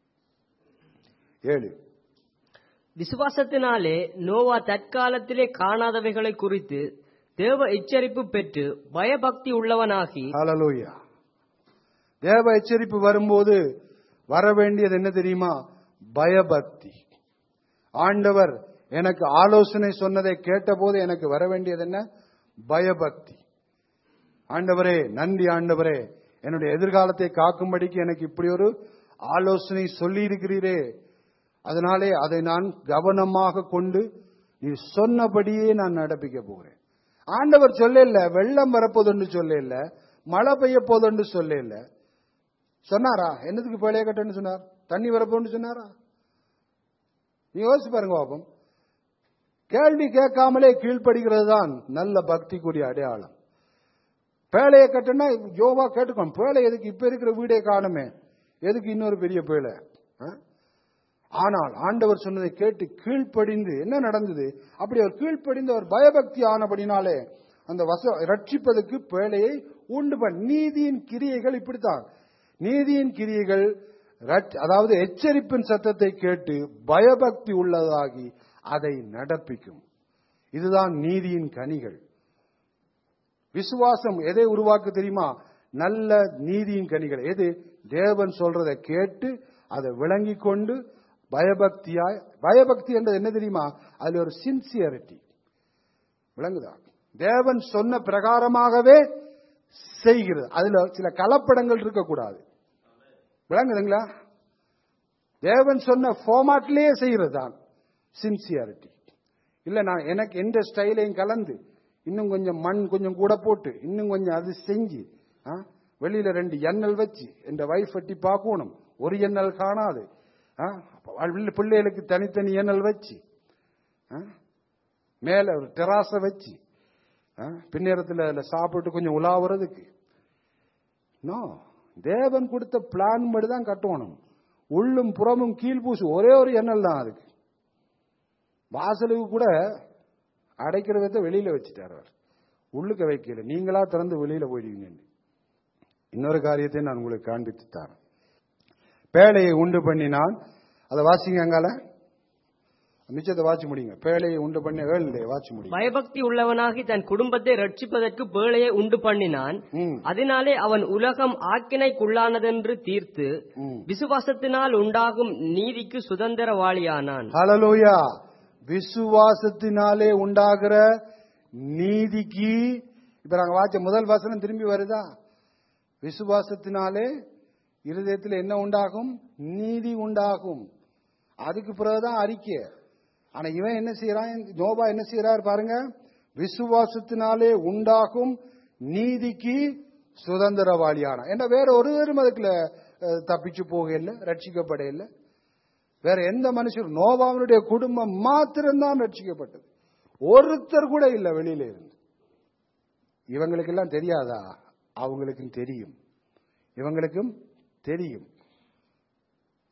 ஏழு விசுவாசத்தினாலே நோவா தற்காலத்திலே காணாதவைகளை குறித்து தேவ எச்சரிப்பு பெற்று பயபக்தி உள்ளவனாகி ஹalleluya தேவ எச்சரிப்பு வரும்போது வர வேண்டியது என்ன தெரியுமா பயபக்தி ஆண்டவர் எனக்கு ஆலோசனை சொன்னதை கேட்டபோது எனக்கு வர வேண்டியது என்ன பயபக்தி ஆண்டவரே நன்றி ஆண்டவரே என்னுடைய எதிர்காலத்தை காக்கும்படிக்கு எனக்கு இப்படி ஒரு ஆலோசனை சொல்லி இருக்கிறீரே அதனாலே அதை நான் கவனமாக கொண்டு நீ சொன்னபடியே நான் நடப்பிக்க போகிறேன் ஆண்டவர் சொல்லல வெள்ளம் வரப்போதுன்னு சொல்லல மழை பெய்ய போதுன்னு சொல்லல சொன்னாரா என்னதுக்கு பேழைய கட்டன்னு சொன்னார் தண்ணி வரப்போன்னு சொன்னாரா நீ யோசிச்சு பாருங்க பாப்போம் கேள்வி கேட்காமலே கீழ்ப்படுகிறது தான் நல்ல பக்திக்குரிய அடையாளம் பேழையை கட்டுனா யோவா கேட்டுக்கணும் பேழை எதுக்கு இப்ப இருக்கிற வீடே காணுமே எதுக்கு இன்னொரு பெரிய பேழை ஆ? ஆனால் ஆண்டவர் சொன்னதை கேட்டு கீழ்ப்படிந்து என்ன நடந்தது அப்படி அவர் கீழ்ப்படிந்து அவர் பயபக்தி ஆனபடினாலே அந்த வச ரட்சிப்பதற்கு பேழையை உண்டு பண் நீதியின் கிரியைகள் இப்படித்தான் நீதியின் கிரியைகள் ரட்ச- அதாவது எச்சரிப்பின் சத்தத்தை கேட்டு பயபக்தி உள்ளதாகி அதை நடப்பிக்கும் இதுதான் நீதியின் கனிகள் விசுவாசம் எதை உருவாக்கு தெரியுமா நல்ல நீதியின் கனிகள் எது தேவன் சொல்றதை கேட்டு அதை விளங்கி கொண்டு பயபக்தியாய் பயபக்தி என்றது என்ன தெரியுமா அதுல ஒரு சின்சியரிட்டி விளங்குதா தேவன் சொன்ன பிரகாரமாகவே செய்கிறது அதுல சில கலப்படங்கள் இருக்கக்கூடாது விளங்குதுங்களா தேவன் சொன்ன ஃபார்மாட்லயே செய்யறது தான் சின்சியாரிட்டி இல்ல நான் எனக்கு எந்த ஸ்டைலையும் கலந்து இன்னும் கொஞ்சம் மண் கொஞ்சம் கூட போட்டு இன்னும் கொஞ்சம் அது செஞ்சு ஆ, வெளியில ரெண்டு எண்ணல் வச்சு என் வைஃப் வெட்டி பார்க்கணும் ஒரு எண்ணல் காணாது ஆ, அப்ப பிள்ளை- பிள்ளைகளுக்கு தனித்தனி எண்ணல் வச்சு ஆ, மேல ஒரு டெராச வச்சு ஆ, பின்னேரத்தில் அதுல சாப்பிட்டு கொஞ்சம் உலாவுறதுக்கு நோ தேவன் கொடுத்த பிளான் படி தான் கட்டணும் உள்ளும் புறமும் கீழ்பூசு ஒரே ஒரு எண்ணல் தான் அதுக்கு வாசலுக்கு கூட அடைக்கிற விதத்தை வெளியில வச்சுட்டார் அவர் உள்ளுக்க வைக்கல நீங்களா திறந்து வெளியில போயிடுவீங்க இன்னொரு காரியத்தை நான் உங்களுக்கு காண்பித்து தரேன் பேழையை உண்டு பண்ணினான் அதை வாசிங்க அங்கால மிச்சத்தை வாட்சி முடியுங்க பேழையை உண்டு பண்ணி ஏழு வாட்சி முடியும் பயபக்தி உள்ளவனாகி தன் குடும்பத்தை ரட்சிப்பதற்கு பேழையை உண்டு பண்ணினான் ம், அதனாலே அவன் உலகம் ஆக்கினைக்குள்ளானதென்று தீர்த்து ம். விசுவாசத்தினால் உண்டாகும் நீதிக்கு சுதந்திரவாளியானான் ஹalleluya விசுவாசத்தினாலே உண்டாகிற நீதிக்கு இப்ப நாங்க வாச்ச முதல் வசனம் திரும்பி வருதா விசுவாசத்தினாலே இருதயத்தில் என்ன உண்டாகும் நீதி உண்டாகும் அதுக்கு பிறகுதான் அறிக்கை ஆனா இவன் என்ன செய்யறான் நோபா என்ன செய்யறாரு பாருங்க விசுவாசத்தினாலே உண்டாகும் நீதிக்கு சுதந்திரவாளியான என்ன வேற ஒருவரும் அதுக்குள்ள அஹ், தப்பிச்சு போக இல்லை ரட்சிக்கப்பட இல்லை வேற எந்த மனுஷரும் நோவாவினுடைய குடும்பம் மாத்திரம்தான் ரட்சிக்கப்பட்டது ஒருத்தர் கூட இல்ல வெளியில இருந்து இவங்களுக்கெல்லாம் தெரியாதா அவங்களுக்கும் தெரியும் இவங்களுக்கும் தெரியும்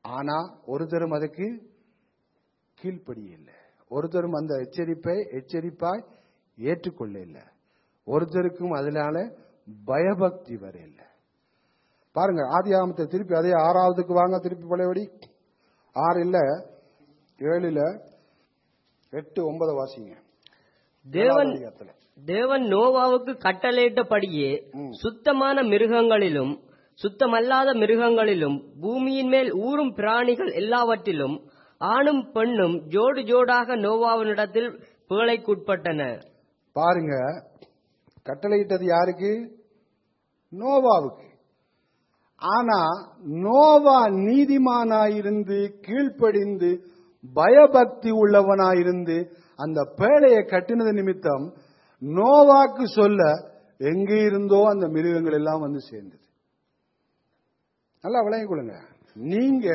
ஆனா ஒருத்தரும் அதுக்கு கீழ்ப்படிய இல்லை ஒருத்தரும் அந்த எச்சரிப்பை எச்சரிப்பாய் ஏற்றுக்கொள்ள இல்லை ஒருத்தருக்கும் அதனால பயபக்தி வர இல்லை பாருங்க ஆதி ஆமத்தை திருப்பி அதே ஆறாவதுக்கு வாங்க திருப்பி பழையபடி ஆறு இல்ல ஏழுல எட்டு ஒன்பது வாசிங்க தேவன் ஏழாவது அதிகாரத்துல. தேவன் நோவாவுக்கு கட்டளையிட்டபடியே ம். சுத்தமான மிருகங்களிலும் சுத்தமல்லாத மிருகங்களிலும் பூமியின் மேல் ஊறும் பிராணிகள் எல்லாவற்றிலும் ஆணும் பெண்ணும் ஜோடு ஜோடாக நோவாவினிடத்தில் பேழைக்குட்பட்டன பாருங்க கட்டளையிட்டது யாருக்கு நோவாவுக்கு ஆனா நோவா நீதிமானாயிருந்து கீழ்ப்படிந்து பயபக்தி உள்ளவனாயிருந்து அந்த பேழையை கட்டினது நிமித்தம் நோவாக்கு சொல்ல எங்கே இருந்தோ அந்த மிருகங்கள் எல்லாம் வந்து சேர்ந்தது நல்லா விளங்கிக் கொள்ளுங்க நீங்க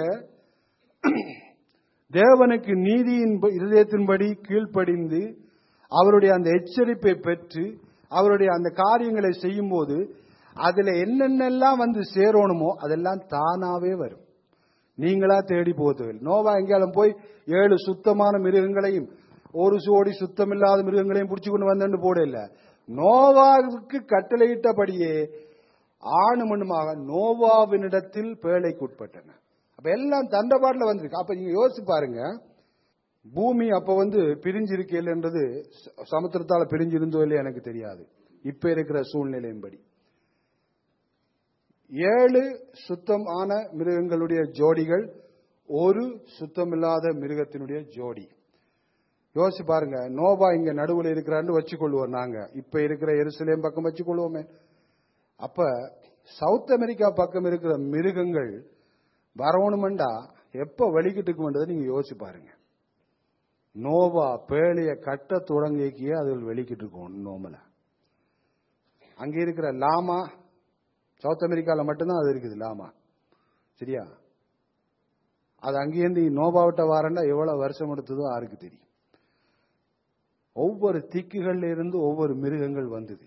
தேவனுக்கு நீதியின் ப- இருதயத்தின்படி கீழ்ப்படிந்து அவருடைய அந்த எச்சரிப்பை பெற்று அவருடைய அந்த காரியங்களை செய்யும்போது அதுல என்னென்னலாம் வந்து சேரணுமோ அதெல்லாம் தானாவே வரும் நீங்களா தேடி போகுது நோவா எங்கேயாலும் போய் ஏழு சுத்தமான மிருகங்களையும் ஒரு சோடி சுத்தமில்லாத மிருகங்களையும் பிடிச்சு கொண்டு வந்தேன்னு போட இல்ல நோவாவுக்கு கட்டளையிட்டபடியே ஆணு மண்ணுமாக நோவாவினிடத்தில் பேழைக்குட்பட்டன அப்ப எல்லாம் தண்டபாட்டில் வந்திருக்கு அப்ப நீங்க யோசிச்சு பாருங்க பூமி அப்ப வந்து பிரிஞ்சிருக்கேன்றது ச- சமுத்திரத்தால பிரிஞ்சிருந்தோ இல்லையா எனக்கு தெரியாது இப்ப இருக்கிற சூழ்நிலையின்படி ஏழு சுத்தமான மிருகங்களுடைய ஜோடிகள் ஒரு சுத்தமில்லாத மிருகத்தினுடைய ஜோடி யோசிச்சு பாருங்க நோபா இங்க நடுவுல இருக்கிறான்னு வச்சுக்கொள்வோம் நாங்க இப்ப இருக்கிற எருசலேம் பக்கம் வச்சுக்கொள்வோமே அப்ப சவுத் அமெரிக்கா பக்கம் இருக்கிற மிருகங்கள் வரணுமெண்டா எப்ப வலிக்கிட்டுக்கு வந்ததை நீங்க யோசிச்சு பாருங்க நோவா பேழைய கட்ட தொடங்கிய அது வெளிக்கிட்டு இருக்கும் நோமல அங்க இருக்கிற லாமா சவுத் அமெரிக்கால மட்டும்தான் அது இருக்குது லாமா சரியா அது அங்கேருந்து நோபாவிட்ட வாரண்டா எவ்வளவு வருஷம் எடுத்ததோ யாருக்கு தெரியும் ஒவ்வொரு திக்குகள்ல இருந்து ஒவ்வொரு மிருகங்கள் வந்தது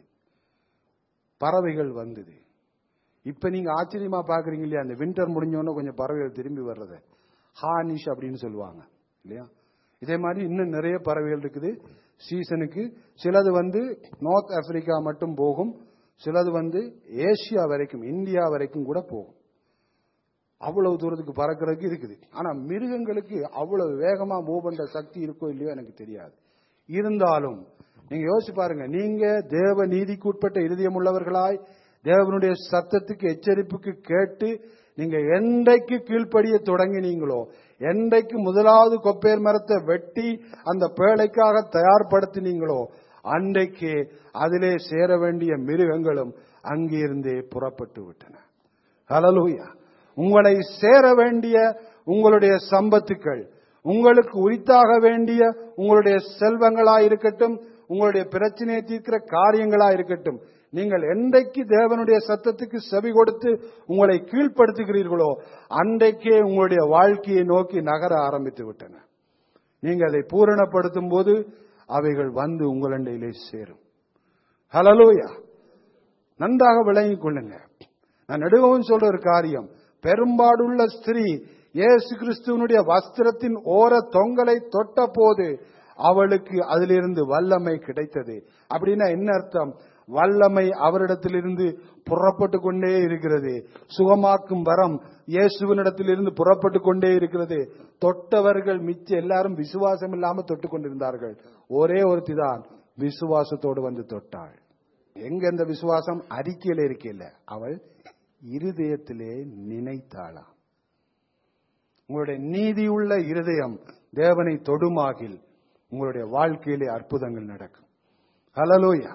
பறவைகள் வந்தது இப்ப நீங்க ஆச்சரியமா பாக்குறீங்க இல்லையா அந்த வின்டர் முடிஞ்சோன்னு கொஞ்சம் பறவைகள் திரும்பி வர்றது ஹானிஷ் அப்படின்னு சொல்லுவாங்க இல்லையா இதே மாதிரி இன்னும் நிறைய பறவைகள் இருக்குது சீசனுக்கு சிலது வந்து நார்த் ஆப்பிரிக்கா மட்டும் போகும் சிலது வந்து ஏசியா வரைக்கும் இந்தியா வரைக்கும் கூட போகும் அவ்வளவு தூரத்துக்கு பறக்கிறதுக்கு இருக்குது ஆனா மிருகங்களுக்கு அவ்வளவு வேகமா மூவ் பண்ற சக்தி இருக்கோ இல்லையோ எனக்கு தெரியாது இருந்தாலும் நீங்க யோசிச்சு பாருங்க நீங்க தேவ நீதிக்கு உட்பட்ட இருதயம் உள்ளவர்களாய் தேவனுடைய சத்தத்துக்கு எச்சரிப்புக்கு கேட்டு நீங்க என்றைக்கு கீழ்ப்படிய தொடங்கினீங்களோ என்றைக்கு முதலாவது கொப்பேர் மரத்தை வெட்டி அந்த பேழைக்காக தயார்படுத்தினீங்களோ அன்றைக்கு அதிலே சேர வேண்டிய மிருகங்களும் அங்கிருந்தே புறப்பட்டு விட்டன ஹalleluya உங்களை சேர வேண்டிய உங்களுடைய சம்பத்துக்கள் உங்களுக்கு உரித்தாக வேண்டிய உங்களுடைய செல்வங்களா இருக்கட்டும் உங்களுடைய பிரச்சனையை தீர்க்கிற காரியங்களா இருக்கட்டும் நீங்கள் என்றைக்கு தேவனுடைய சத்தத்துக்கு செவி கொடுத்து உங்களை கீழ்ப்படுத்துகிறீர்களோ அன்றைக்கே உங்களுடைய வாழ்க்கையை நோக்கி நகர ஆரம்பித்து விட்டன நீங்க அதை பூரணப்படுத்தும் போது அவைகள் வந்து உங்களண்டையிலே சேரும் ஹலலூயா நன்றாக விளங்கிக் கொள்ளுங்க நான் நடுகவும் சொல்ற ஒரு காரியம் பெரும்பாடுள்ள ஸ்திரீ இயேசு கிறிஸ்துவனுடைய வஸ்திரத்தின் ஓர தொங்கலை தொட்ட போது அவளுக்கு அதிலிருந்து வல்லமை கிடைத்தது அப்படின்னா என்ன அர்த்தம் வல்லமை அவரிடத்திலிருந்து புறப்பட்டு கொண்டே இருக்கிறது சுகமாக்கும் வரம் இயேசுவினிடத்திலிருந்து புறப்பட்டு கொண்டே இருக்கிறது தொட்டவர்கள் மிச்ச எல்லாரும் விசுவாசம் இல்லாம தொட்டு கொண்டிருந்தார்கள் ஒரே ஒருத்தி தான் விசுவாசத்தோடு வந்து தொட்டாள் எங்க இந்த விசுவாசம் அறிக்கையில இருக்கையில அவள் இருதயத்திலே நினைத்தாளாம் உங்களுடைய நீதியுள்ள இருதயம் தேவனை தொடுமாகில் உங்களுடைய வாழ்க்கையிலே அற்புதங்கள் நடக்கும் ஹலலோயா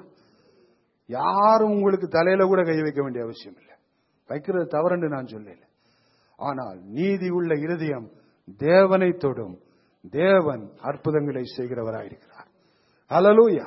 யாரும் உங்களுக்கு தலையில கூட கை வைக்க வேண்டிய அவசியம் இல்லை வைக்கிறது தவறுன்னு நான் சொல்லல ஆனால் நீதி உள்ள இருதயம் தேவனை தொடும் தேவன் அற்புதங்களை செய்கிறவராயிருக்கிறார் ஹலலூயா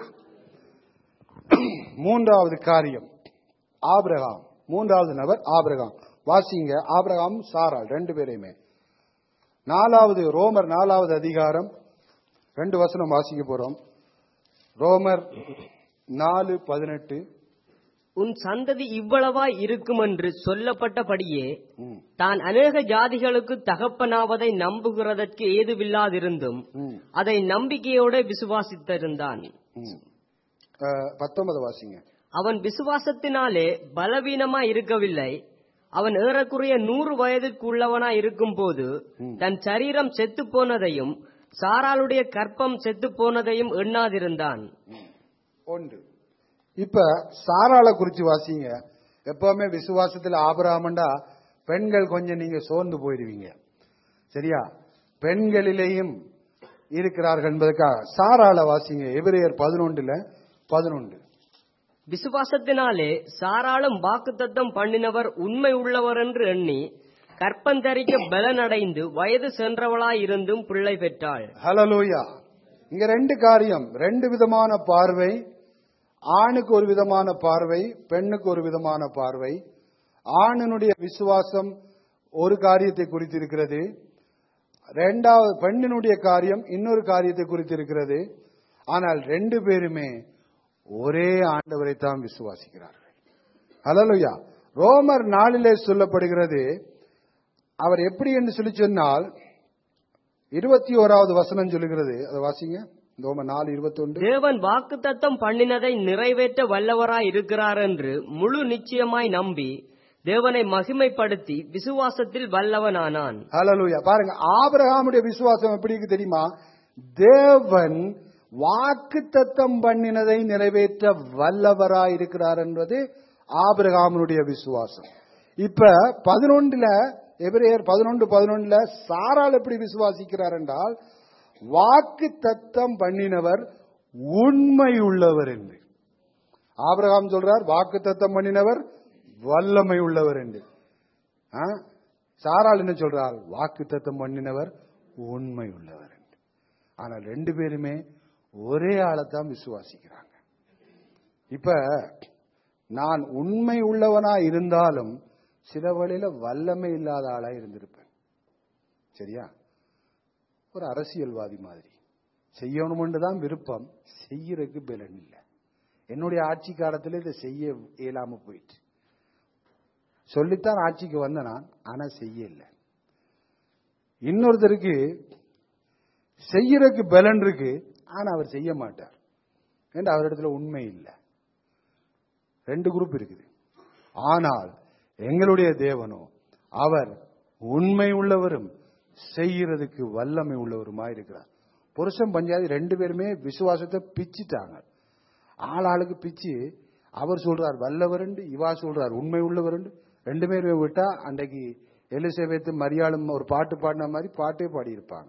மூன்றாவது காரியம் ஆபிரகாம் மூன்றாவது நபர் ஆபிரகாம் வாசிங்க ஆபிரகாம் சாராள் ரெண்டு பேரையுமே நாலாவது ரோமர் நாலாவது அதிகாரம் ரெண்டு வசனம் வாசிக்க போறோம் ரோமர் நாலு பதினெட்டு உன் சந்ததி இவ்வளவாய் இருக்கும் என்று சொல்லப்பட்டபடியே ம், தான் அநேக ஜாதிகளுக்கு தகப்பனாவதை நம்புகிறதற்கு ஏதுவில்லாதிருந்தும் ம், அதை நம்பிக்கையோட விசுவாசித்திருந்தான் ம். அஹ், பத்தொன்பது வாசிங்க அவன் விசுவாசத்தினாலே பலவீனமாய் இருக்கவில்லை அவன் ஏறக்குறைய நூறு வயதுக்குள்ளவனாய் இருக்கும் போது தன் சரீரம் செத்து போனதையும் சாராளுடைய கற்பம் செத்து போனதையும் எண்ணாதிருந்தான் ஒன்று இப்ப சாராள குறிச்சு வாசிங்க எப்பவுமே விசுவாசத்துல ஆபராமண்டா பெண்கள் கொஞ்சம் நீங்க சோர்ந்து போயிடுவீங்க சரியா பெண்களிலேயும் இருக்கிறார்கள் என்பதற்காக சாராள வாசிங்க எபிரேயர் பதினொன்றுல பதினொன்று விசுவாசத்தினாலே சாராளும் வாக்குத்தத்தம் பண்ணினவர் உண்மை உள்ளவர் என்று எண்ணி கற்பந்தரிக்க பலனடைந்து வயது சென்றவளாயிருந்தும் பிள்ளை பெற்றாள் ஹலலூயா இங்க ரெண்டு காரியம் ரெண்டு விதமான பார்வை ஆணுக்கு ஒரு விதமான பார்வை பெண்ணுக்கு ஒரு விதமான பார்வை ஆணினுடைய விசுவாசம் ஒரு காரியத்தை குறித்திருக்கிறது இரண்டாவது பெண்ணினுடைய காரியம் இன்னொரு காரியத்தை குறித்திருக்கிறது ஆனால் ரெண்டு பேருமே ஒரே ஆண்டவரை தான் விசுவாசிக்கிறார்கள் ஹலலுயா ரோமர் நாளிலே சொல்லப்படுகிறது அவர் எப்படி என்று சொல்லி சொன்னால் இருபத்தி ஓராவது வசனம் சொல்லுகிறது அதை வாசிங்க ரோமர் நாலு இருபத்தி தேவன் வாக்குத்தத்தம் பண்ணினதை நிறைவேற்ற வல்லவராய் இருக்கிறார் என்று முழு நிச்சயமாய் நம்பி தேவனை மகிமைப்படுத்தி விசுவாசத்தில் வல்லவனானான் ஹalleluya பாருங்க ஆபிரகாமுடைய விசுவாசம் எப்படி இருக்கு தெரியுமா தேவன் வாக்கு தத்தம் பண்ணினதை நிறைவேற்ற வல்லவராய் இருக்கிறார் என்பது ஆபிரகாமுடைய விசுவாசம் இப்ப பதினொன்றுல எபிரேயர் பதினொன்று பதினொன்றுல சாரால் எப்படி விசுவாசிக்கிறார் என்றால் வாக்கு தத்தம் பண்ணினவர் உண்மை உள்ளவர் என்று ஆபிரகாம் சொல்றார் வாக்கு தத்தம் பண்ணினவர் வல்லமை உள்ளவர் என்று ஆ? சாராள் என்ன சொல்றார் வாக்கு தத்தம் பண்ணினவர் உண்மை உள்ளவர் என்று ஆனால் ரெண்டு பேருமே ஒரே ஆளைத்தான் விசுவாசிக்கிறாங்க இப்ப நான் உண்மை உள்ளவனா இருந்தாலும் சில வழியில வல்லமை இல்லாத ஆளா இருந்திருப்பேன் சரியா ஒரு அரசியல்வாதி மாதிரி செய்யணும்னு தான் விருப்பம் செய்யறதுக்கு பலன் இல்லை என்னுடைய ஆட்சி காலத்துல இதை செய்ய இயலாம போயிட்டு சொல்லித்தான் ஆட்சிக்கு வந்த நான் ஆனா செய்யல இன்னொருத்தருக்கு செய்யறதுக்கு பலன் இருக்கு ஆனா அவர் செய்ய மாட்டார் என்று அவரிடத்துல உண்மை இல்லை ரெண்டு குரூப் இருக்குது ஆனால் எங்களுடைய தேவனோ அவர் உண்மை உள்ளவரும் செய்யறதுக்கு வல்லமை உள்ளவருமா இருக்கிறார் புருஷன் பஞ்சாதி ரெண்டு பேருமே விசுவாசத்தை பிச்சிட்டாங்க ஆள் ஆளுக்கு பிச்சு அவர் சொல்றார் வல்லவர் இவா சொல்றார் உண்மை உள்ளவர் ரெண்டு பேருமே விட்டா அன்றைக்கு எலிசபெத்து மரியாளும் ஒரு பாட்டு பாடின மாதிரி பாட்டே பாடியிருப்பாங்க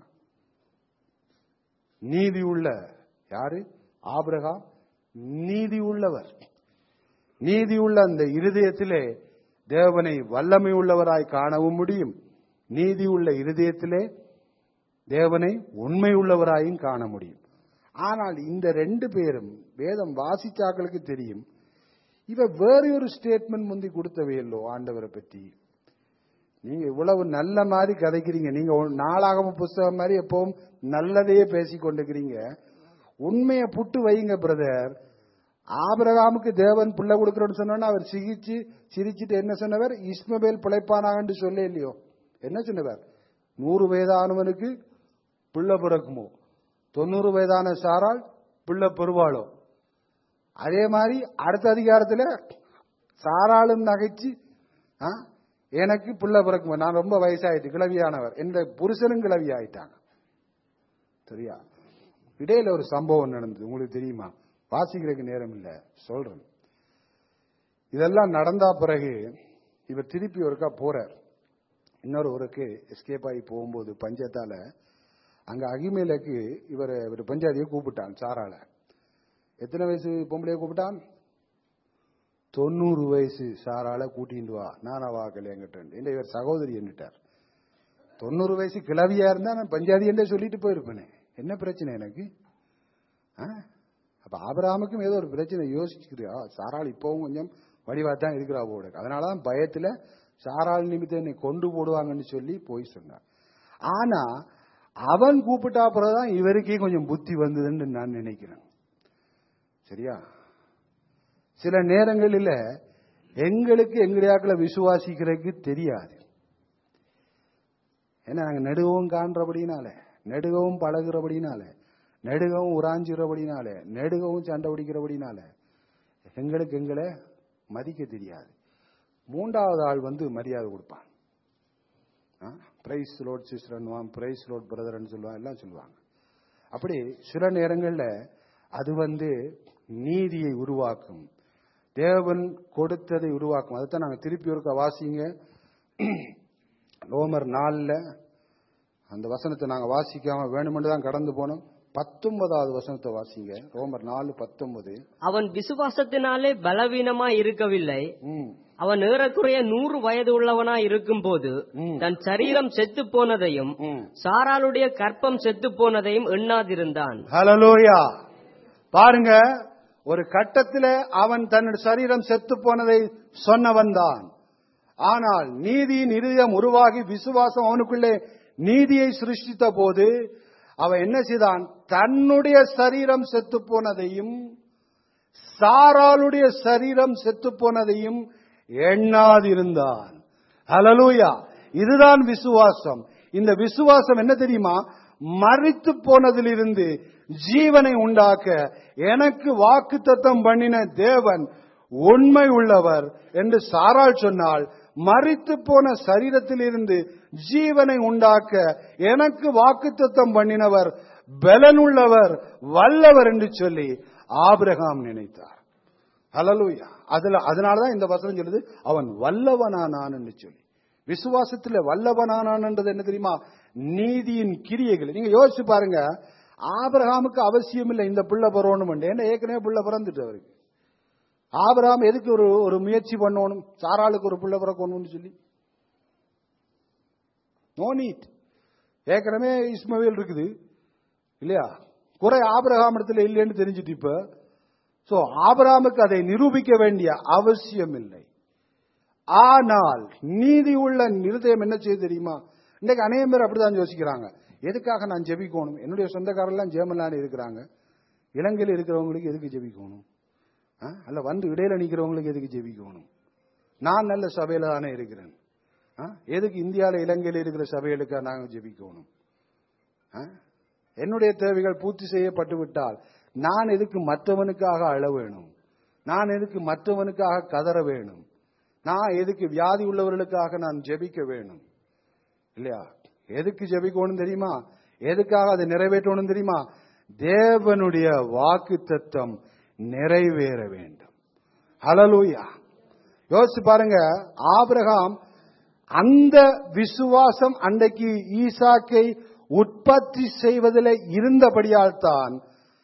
நீதி உள்ள யாரு ஆபிரகாம் நீதி உள்ளவர் நீதி உள்ள அந்த இருதயத்திலே தேவனை வல்லமை உள்ளவராய் காணவும் முடியும் நீதி உள்ள இருதயத்திலே தேவனை உண்மை உள்ளவராயும் காண முடியும் ஆனால் இந்த ரெண்டு பேரும் வேதம் வாசிச்சாக்களுக்கு தெரியும் இவ வேற ஒரு ஸ்டேட்மெண்ட் முந்தி கொடுத்தவையல்லோ ஆண்டவரை பற்றி நீங்க இவ்வளவு நல்ல மாதிரி கதைக்கிறீங்க நீங்க ஒரு நாளாகம புஸ்தகம் மாதிரி எப்பவும் நல்லதையே பேசி கொண்டிருக்கிறீங்க உண்மையை புட்டு வைங்க பிரதர் ஆபிரகாமுக்கு தேவன் பிள்ளை கொடுக்கிறோன்னு சொன்னோன்னா அவர் சிகிச்சு சிரிச்சிட்டு என்ன சொன்னவர் இஸ்மபேல் பிழைப்பானாகன்னு சொல்ல இல்லையோ என்ன சொன்னவர் நூறு வயதானவனுக்கு பிள்ளை பிறக்குமோ தொண்ணூறு வயதான சாரால் பிள்ளை பெறுவாளோ அதே மாதிரி அடுத்த அதிகாரத்துல சாராளும் நகைச்சு ஆ, எனக்கு பிள்ளை பிறக்குமோ நான் ரொம்ப வயசாயிட்டு கிளவியானவர் என்ற புருஷனும் கிளவி ஆயிட்டாங்க சரியா இடையில ஒரு சம்பவம் நடந்தது உங்களுக்கு தெரியுமா வாசிக்கிறதுக்கு நேரம் இல்ல சொல்றேன் இதெல்லாம் நடந்தா பிறகு இவர் திருப்பி ஒருக்கா போறார் இன்னொரு ஒருக்கு எஸ்கேப் ஆகி போகும்போது பஞ்சத்தால அங்க அகிமேலுக்கு இவர் இவர் பஞ்சாதியை கூப்பிட்டான் சாரால எத்தனை வயசு பொம்பளைய கூப்பிட்டான் தொண்ணூறு வயசு சாரால கூட்டிட்டு வா நானா வா கல்யாங்கிட்ட இல்ல இவர் சகோதரி என்னட்டார் தொண்ணூறு வயசு கிளவியா இருந்தா நான் பஞ்சாதி என்றே சொல்லிட்டு போயிருப்பேனே என்ன பிரச்சனை எனக்கு ஆ? அப்ப ஆபிரகாமுக்கும் ஏதோ ஒரு பிரச்சனை யோசிச்சுக்கிறியா சாராள் இப்பவும் கொஞ்சம் வடிவா தான் இருக்கிறா போட அதனாலதான் பயத்துல சாராள் நிமித்தம் என்னை கொண்டு போடுவாங்கன்னு சொல்லி போய் சொன்னார் ஆனா அவன் கூப்பிட்டா பிறகுதான் இவருக்கே கொஞ்சம் புத்தி வந்ததுன்னு நான் நினைக்கிறேன் சரியா சில நேரங்களில் எங்களுக்கு எங்களையாக்களை விசுவாசிக்கிறதுக்கு தெரியாது ஏன்னா நாங்க நெடுகவும் காண்றபடினால நெடுகவும் பழகுறபடினால நெடுகவும் உராஞ்சுறபடினால நெடுகவும் சண்டை பிடிக்கிறபடினால எங்களுக்கு எங்களை மதிக்க தெரியாது மூன்றாவது ஆள் வந்து மரியாதை கொடுப்பான் பிரைஸ் லோட் சிஸ்டர்னுவான் பிரைஸ் லோட் பிரதர்னு சொல்லுவான் எல்லாம் சொல்லுவாங்க அப்படி சில நேரங்களில் அது வந்து நீதியை உருவாக்கும் தேவன் கொடுத்ததை உருவாக்கும் அதைத்தான் நாங்கள் திருப்பி ஒருக்க வாசிங்க ரோமர் நாலில் அந்த வசனத்தை நாங்கள் வாசிக்காம வேணுமென்று தான் கடந்து போனோம் பத்தொன்பதாவது வசனத்தை வாசிங்க ரோமர் நாலு பத்தொன்பது அவன் விசுவாசத்தினாலே பலவீனமாய் இருக்கவில்லை ம் அவன் ஏறக்குறைய நூறு வயது உள்ளவனாய் இருக்கும்போது ம். தன் சரீரம் செத்து போனதையும் ம் சாராளுடைய கற்பம் செத்து போனதையும் எண்ணாதிருந்தான் ஹலலூயா பாருங்க ஒரு கட்டத்தில் அவன் தன் சரீரம் செத்து போனதை சொன்னவன் தான் ஆனால் நீதியின் இருதயம் உருவாகி விசுவாசம் அவனுக்குள்ளே நீதியை சிருஷ்டித்த போது அவன் என்ன செய்தான் தன்னுடைய சரீரம் செத்து போனதையும் சாராளுடைய சரீரம் செத்து போனதையும் எண்ணாதிருந்தான் ஹலலூயா இதுதான் விசுவாசம் இந்த விசுவாசம் என்ன தெரியுமா மறித்து போனதிலிருந்து ஜீவனை உண்டாக்க எனக்கு வாக்குத்தத்தம் பண்ணின தேவன் உண்மை உள்ளவர் என்று சாராள் சொன்னால் மறித்து போன சரீரத்திலிருந்து ஜீவனை உண்டாக்க எனக்கு வாக்குத்தத்தம் பண்ணினவர் பலனுள்ளவர் வல்லவர் என்று சொல்லி ஆபிரகாம் நினைத்தார் ஹலலூயா அதுல அதனாலதான் இந்த வசனம் சொல்லுது அவன் வல்லவனானான் என்று சொல்லி விசுவாசத்துல வல்லவனானான்ன்றது என்ன தெரியுமா நீதியின் கிரியைகள் நீங்க யோசிச்சு பாருங்க ஆபிரகாமுக்கு அவசியம் இல்லை இந்த பிள்ளை பிறவணும் ஏன்னா ஏற்கனவே பிள்ளை பிறந்துட்டு அவருக்கு ஆபிரகாம் எதுக்கு ஒரு ஒரு முயற்சி பண்ணணும் சாராளுக்கு ஒரு பிள்ளை பிறக்கணும்னு சொல்லி நோ நீட் ஏற்கனவே இஸ்மவேல் இருக்குது இல்லையா குறை ஆபிரகாம் இடத்துல இல்லைன்னு தெரிஞ்சுட்டு இப்ப சோ ஆபிரகாமுக்கு அதை நிரூபிக்க வேண்டிய அவசியம் இல்லை ஆனால் நீதி உள்ள நிருதயம் என்ன செய்ய தெரியுமா இன்னைக்கு அநேக பேர் அப்படிதான் யோசிக்கிறாங்க எதுக்காக நான் ஜெபிக்கணும் என்னுடைய சொந்தக்காரெல்லாம் ஜெர்மன்லாண்டு இருக்கிறாங்க இலங்கையில் இருக்கிறவங்களுக்கு எதுக்கு ஜெபிக்கணும் ஆ? அல்ல வந்து இடையில நிக்கிறவங்களுக்கு எதுக்கு ஜெபிக்கணும் நான் நல்ல சபையில தானே இருக்கிறேன் ஆ? எதுக்கு இந்தியாவில் இலங்கையில் இருக்கிற சபைகளுக்கா நாங்கள் ஜெபிக்கணும் ஆ? என்னுடைய தேவைகள் பூர்த்தி செய்யப்பட்டு விட்டால் நான் எதுக்கு மற்றவனுக்காக அழ வேணும் நான் எதுக்கு மற்றவனுக்காக கதற வேணும் நான் எதுக்கு வியாதி உள்ளவர்களுக்காக நான் ஜெபிக்க வேணும் இல்லையா எதுக்கு ஜெபிக்கணும் தெரியுமா எதுக்காக அதை நிறைவேற்றணும் தெரியுமா தேவனுடைய வாக்கு தத்தம் நிறைவேற வேண்டும் ஹலலூயா யோசிச்சு பாருங்க ஆபிரகாம் அந்த விசுவாசம் அன்றைக்கு ஈசாக்கை உற்பத்தி செய்வதில் இருந்தபடியால் தான்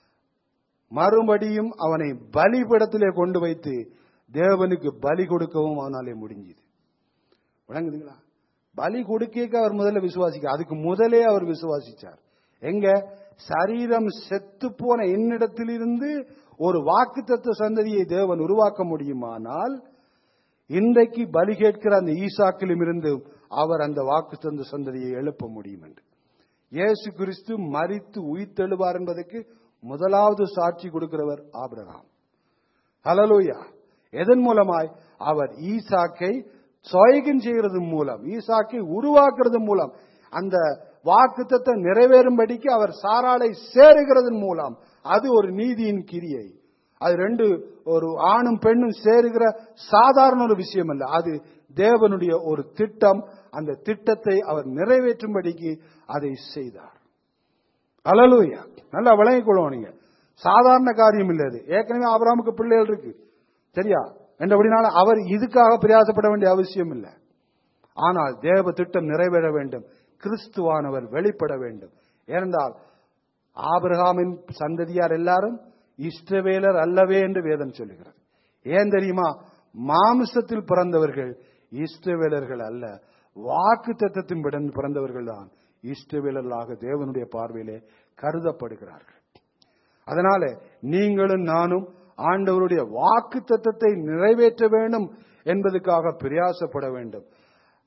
மறுபடியும் அவனை பலிபடத்திலே கொண்டு வைத்து தேவனுக்கு பலி கொடுக்கவும் அவனாலே முடிஞ்சது விளங்குதுங்களா பலி கொடுக்க அவர் முதல்ல விசுவாசிக்க அதுக்கு முதலே அவர் விசுவாசிச்சார் எங்க சரீரம் செத்து போன என்னிடத்திலிருந்து ஒரு வாக்குத்தத்த சந்ததியை தேவன் உருவாக்க முடியுமானால் இன்றைக்கு பலி கேட்கிற அந்த ஈசாக்கிலும் இருந்து அவர் அந்த வாக்குத்தந்த சந்ததியை எழுப்ப முடியும் என்று இயேசு கிறிஸ்து மரித்து உயிர்த்தெழுவார் என்பதற்கு முதலாவது சாட்சி கொடுக்கிறவர் ஆபிரகாம் ஹலலூயா எதன் மூலமாய் அவர் ஈசாக்கை சொயகன் செய்கிறது மூலம் ஈசாக்கை உருவாக்குறது மூலம் அந்த வாக்குத்தத்தை நிறைவேறும்படிக்கு அவர் சாராளை சேருகிறதன் மூலம் அது ஒரு நீதியின் கிரியை அது ரெண்டு ஒரு ஆணும் பெண்ணும் சேருகிற சாதாரண ஒரு விஷயம் அல்ல அது தேவனுடைய ஒரு திட்டம் அந்த திட்டத்தை அவர் நிறைவேற்றும்படிக்கு அதை செய்தார் அலலூயா நல்லா விளங்கிக் கொள்வோம் நீங்க சாதாரண காரியம் இல்லை அது ஏற்கனவே ஆபிரகாமுக்கு பிள்ளைகள் இருக்கு சரியா என்றபடினால அவர் இதுக்காக பிரயாசப்பட வேண்டிய அவசியம் இல்லை ஆனால் தேவ திட்டம் நிறைவேற வேண்டும் கிறிஸ்துவானவர் வெளிப்பட வேண்டும் ஏனென்றால் ஆபிரகாமின் சந்ததியார் எல்லாரும் இஷ்டவேலர் அல்லவே என்று வேதம் சொல்லுகிறது ஏன் தெரியுமா மாமிசத்தில் பிறந்தவர்கள் இஷ்டவேலர்கள் அல்ல வாக்கு தத்தத்தின் பிறந்தவர்கள் தான் இஷ்டவேலர்களாக தேவனுடைய பார்வையிலே கருதப்படுகிறார்கள் அதனால நீங்களும் நானும் ஆண்டவருடைய வாக்கு தத்தத்தை நிறைவேற்ற வேண்டும் என்பதற்காக பிரயாசப்பட வேண்டும்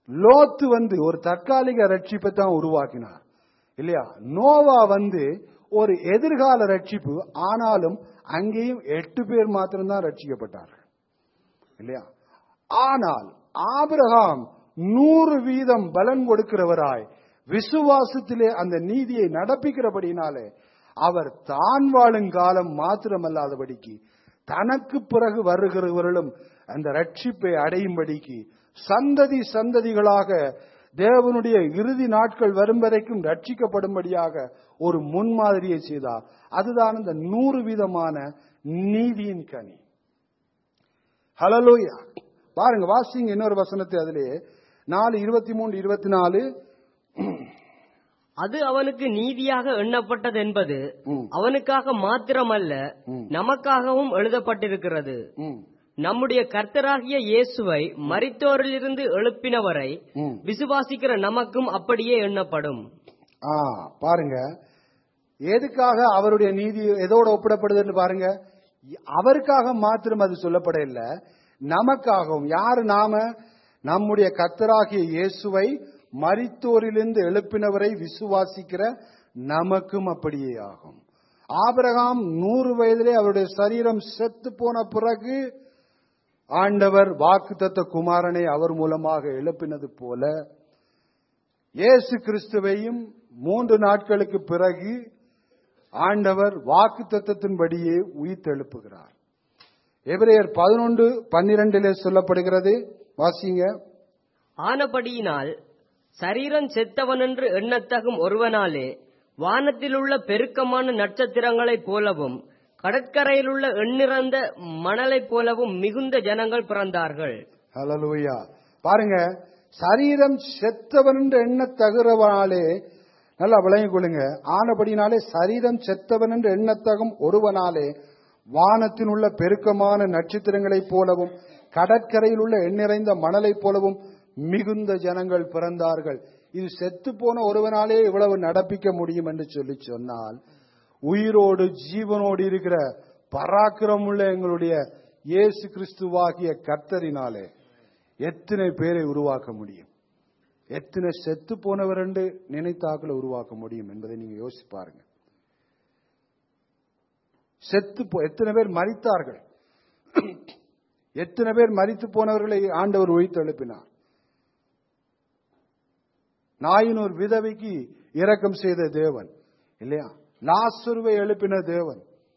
லோத்து வந்து ஒரு தற்காலிக ரட்சிப்பை தான் உருவாக்கினார் இல்லையா நோவா வந்து ஒரு எதிர்கால ரட்சிப்பு ஆனாலும் அங்கேயும் எட்டு பேர் மாத்திரம்தான் ரட்சிக்கப்பட்டார்கள் இல்லையா ஆனால் ஆபிரகாம் நூறு வீதம் பலன் கொடுக்கிறவராய் விசுவாசத்திலே அந்த நீதியை நடப்பிக்கிறபடினாலே அவர் தான் வாழும் காலம் மாத்திரமல்லாதபடிக்கு தனக்கு பிறகு வருகிறவர்களும் அந்த ரட்சிப்பை அடையும்படிக்கு சந்ததி சந்ததிகளாக தேவனுடைய இறுதி நாட்கள் வரும் வரைக்கும் ரட்சிக்கப்படும்படியாக ஒரு முன்மாதிரியை செய்தார் அதுதான் இந்த நூறு விதமான நீதியின் கனி ஹலலோயா பாருங்க வாசிங்க இன்னொரு வசனத்தை அதிலே நாலு இருபத்தி மூணு இருபத்தி நாலு அது அவனுக்கு நீதியாக எண்ணப்பட்டது என்பது ம். அவனுக்காக மாத்திரமல்ல ம். நமக்காகவும் எழுதப்பட்டிருக்கிறது ம், நம்முடைய கர்த்தராகிய இயேசுவை மரித்தோரிலிருந்து எழுப்பினவரை ம். விசுவாசிக்கிற நமக்கும் அப்படியே எண்ணப்படும் ஆ பாருங்க எதுக்காக அவருடைய நீதி எதோட ஒப்பிடப்படுதுன்னு பாருங்க அவருக்காக மாத்திரம் அது சொல்லப்படவில்லை நமக்காகவும் யாரு நாம நம்முடைய கத்தராகிய இயேசுவை மரித்தோரிலிருந்து எழுப்பினவரை விசுவாசிக்கிற நமக்கும் அப்படியே ஆகும் ஆபிரகாம் நூறு வயதிலே அவருடைய சரீரம் செத்து போன பிறகு ஆண்டவர் வாக்குத்தத்த குமாரனை அவர் மூலமாக எழுப்பினது போல இயேசு கிறிஸ்துவையும் மூன்று நாட்களுக்கு பிறகு ஆண்டவர் வாக்கு தத்தத்தின்படியே உயிர்த்தெழுப்புகிறார் எபிரேயர் பதினொன்று பன்னிரண்டிலே சொல்லப்படுகிறது வாசிங்க ஆனபடியினால் சரீரம் செத்தவனென்று எண்ணத்தகும் ஒருவனாலே வானத்திலுள்ள பெருக்கமான நட்சத்திரங்களைப் போலவும் கடற்கரையிலுள்ள எண்ணிறந்த மணலைப் போலவும் மிகுந்த ஜனங்கள் பிறந்தார்கள் ஹalleluya பாருங்க சரீரம் செத்தவன் என்று எண்ண தகுறவனாலே நல்லா விளங்கிக் கொள்ளுங்க ஆனபடினாலே சரீரம் செத்தவன் என்று எண்ணத்தகும் ஒருவனாலே வானத்தில் உள்ள பெருக்கமான நட்சத்திரங்களைப் போலவும் கடற்கரையில் உள்ள எண்ணிறைந்த மணலைப் போலவும் மிகுந்த ஜனங்கள் பிறந்தார்கள் இது செத்து போன ஒருவனாலே இவ்வளவு நடப்பிக்க முடியும் என்று சொல்லி சொன்னால் உயிரோடு ஜீவனோடு இருக்கிற பராக்கிரமுள்ள எங்களுடைய இயேசு கிறிஸ்துவாகிய கர்த்தரினாலே எத்தனை பேரை உருவாக்க முடியும் எத்தனை செத்து போனவர் என்று நினைத்தாக்களை உருவாக்க முடியும் என்பதை நீங்க யோசிச்சு பாருங்க செத்து போ- எத்தனை பேர் மரித்தார்கள் எத்தனை பேர் மரித்து போனவர்களை ஆண்டவர் உயிர்த்து எழுப்பினார் நாயினூர் விதவைக்கு இரக்கம் செய்த தேவன் இல்லையா லாசருவை எழுப்பின தேவன்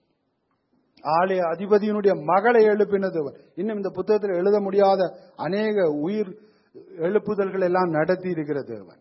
ஆலய அதிபதியினுடைய மகளை எழுப்பின தேவன் இன்னும் இந்த புத்தகத்தில் எழுத முடியாத அநேக உயிர் எழுப்புதல்கள் எல்லாம் நடத்தி இருக்கிற தேவன்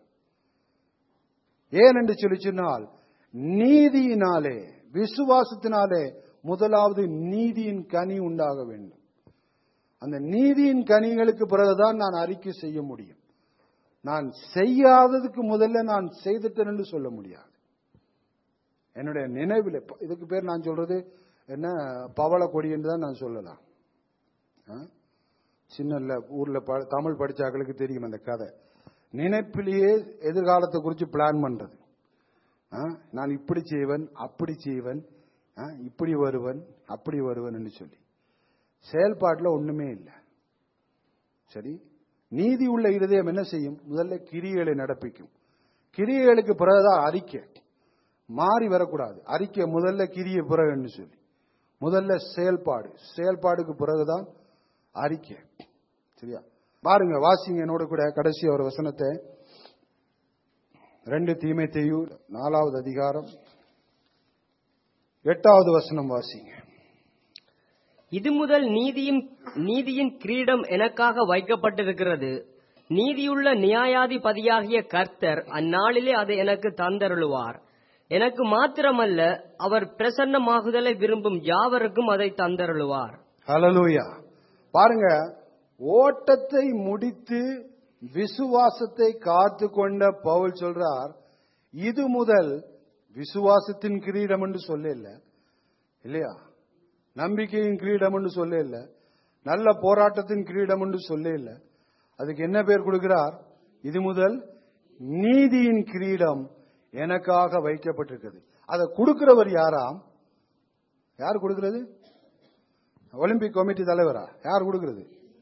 ஏன் என்று சொல்லி சொன்னால் நீதியினாலே விசுவாசத்தினாலே முதலாவது நீதியின் கனி உண்டாக வேண்டும் அந்த நீதியின் கனிகளுக்கு பிறகுதான் நான் அறிக்கை செய்ய முடியும் நான் செய்யாததுக்கு முதல்ல நான் செய்துட்டேன் என்று சொல்ல முடியாது என்னுடைய நினைவில் இப்ப- இதுக்கு பேர் நான் சொல்றது என்ன பவள கொடி என்று தான் நான் சொல்லலாம் ஆ? சின்ன இல்ல, ஊர்ல ப- தமிழ் படிச்சாக்களுக்கு தெரியும் அந்த கதை நினைப்பிலேயே எதிர்காலத்தை குறித்து பிளான் பண்றது ஆ? நான் இப்படி செய்வன் அப்படி செய்வன் ஆ? இப்படி வருவன் அப்படி வருவன் என்று சொல்லி செயல்பாட்டில் ஒண்ணுமே இல்லை சரி நீதி உள்ள இருதயம் என்ன செய்யும் முதல்ல கிரியைகளை நடப்பிக்கும் கிரியைகளுக்கு பிறகுதான் அறிக்கை மாறி வரக்கூடாது அறிக்கை முதல்ல கிரிய பிறகுன்னு சொல்லி முதல்ல செயல்பாடு செயல்பாடுக்கு பிறகுதான் அறிக்கை சரியா பாருங்க வாசிங்க என்னோட கூட கடைசி ஒரு வசனத்தை ரெண்டு தீமை தெய்வம் நாலாவது அதிகாரம் எட்டாவது வசனம் வாசிங்க இது முதல் நீதியின் நீதியின் கிரீடம் எனக்காக வைக்கப்பட்டிருக்கிறது நீதியுள்ள நியாயாதிபதியாகிய கர்த்தர் அந்நாளிலே அதை எனக்கு தந்தருளுவார் எனக்கு மாத்திரமல்ல அவர் பிரசன்னமாகுதலை விரும்பும் யாவருக்கும் அதை தந்தருளுவார் ஹalleluya பாருங்க ஓட்டத்தை முடித்து விசுவாசத்தை காத்து கொண்ட பவுல் சொல்றார் இது முதல் விசுவாசத்தின் கிரீடம் என்று சொல்ல இல்ல இல்லையா நம்பிக்கையின் கிரீடம் என்று சொல்ல இல்ல நல்ல போராட்டத்தின் கிரீடம் என்று சொல்ல இல்ல அதுக்கு என்ன பேர் கொடுக்கிறார் இது முதல் நீதியின் கிரீடம் எனக்காக வைக்கப்பட்டிருக்கிறது அதை கொடுக்கிறவர் யாராம் யார் கொடுக்கிறது ஒலிம்பிக் கமிட்டி தலைவரா யார் கொடுக்கிறது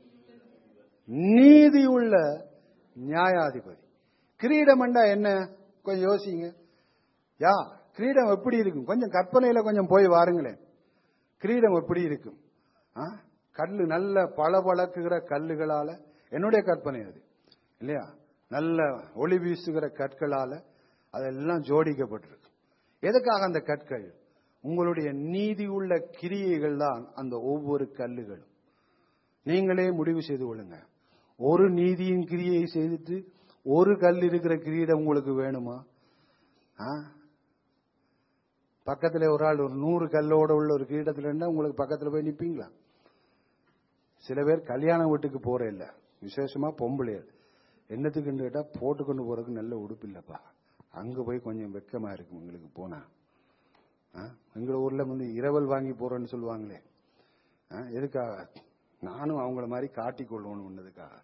நீதி உள்ள நியாயாதிபதி கிரீடம் என்ன கொஞ்சம் யோசிங்க யா கிரீடம் எப்படி இருக்கும் கொஞ்சம் கற்பனையில கொஞ்சம் போய் வாருங்களேன் கிரீடம் எப்படி இருக்கும் ஆ? கல்லு நல்ல பளபளக்குகிற கல்லுகளால என்னுடைய கற்பனை அது இல்லையா நல்ல ஒளி வீசுகிற கற்களால அதெல்லாம் ஜோடிக்கப்பட்டிருக்கு எதுக்காக அந்த கற்கள் உங்களுடைய நீதி உள்ள கிரியைகள் தான் அந்த ஒவ்வொரு கல்லுகளும் நீங்களே முடிவு செய்து கொள்ளுங்க ஒரு நீதியின் கிரியை செய்துட்டு ஒரு கல் இருக்கிற கிரீடம் உங்களுக்கு வேணுமா ஆ? பக்கத்துல ஒரு ஆள் ஒரு நூறு கல்லோட உள்ள ஒரு கிரீடத்துல இருந்தா உங்களுக்கு பக்கத்துல போய் நிப்பீங்களா சில பேர் கல்யாண வீட்டுக்கு போற இல்ல விசேஷமா பொம்பளையர் என்னத்துக்குன்னு கேட்டா போட்டுக்கொண்டு போறதுக்கு நல்ல உடுப்பு இல்லப்பா அங்க போய் கொஞ்சம் வெக்கமா இருக்கும் உங்களுக்கு போனா ஆ? எங்க ஊர்ல வந்து இரவல் வாங்கி போறேன்னு சொல்லுவாங்களே ஆ? எதுக்காக நானும் அவங்கள மாதிரி காட்டிக் கொள்ளணும்னதுக்காக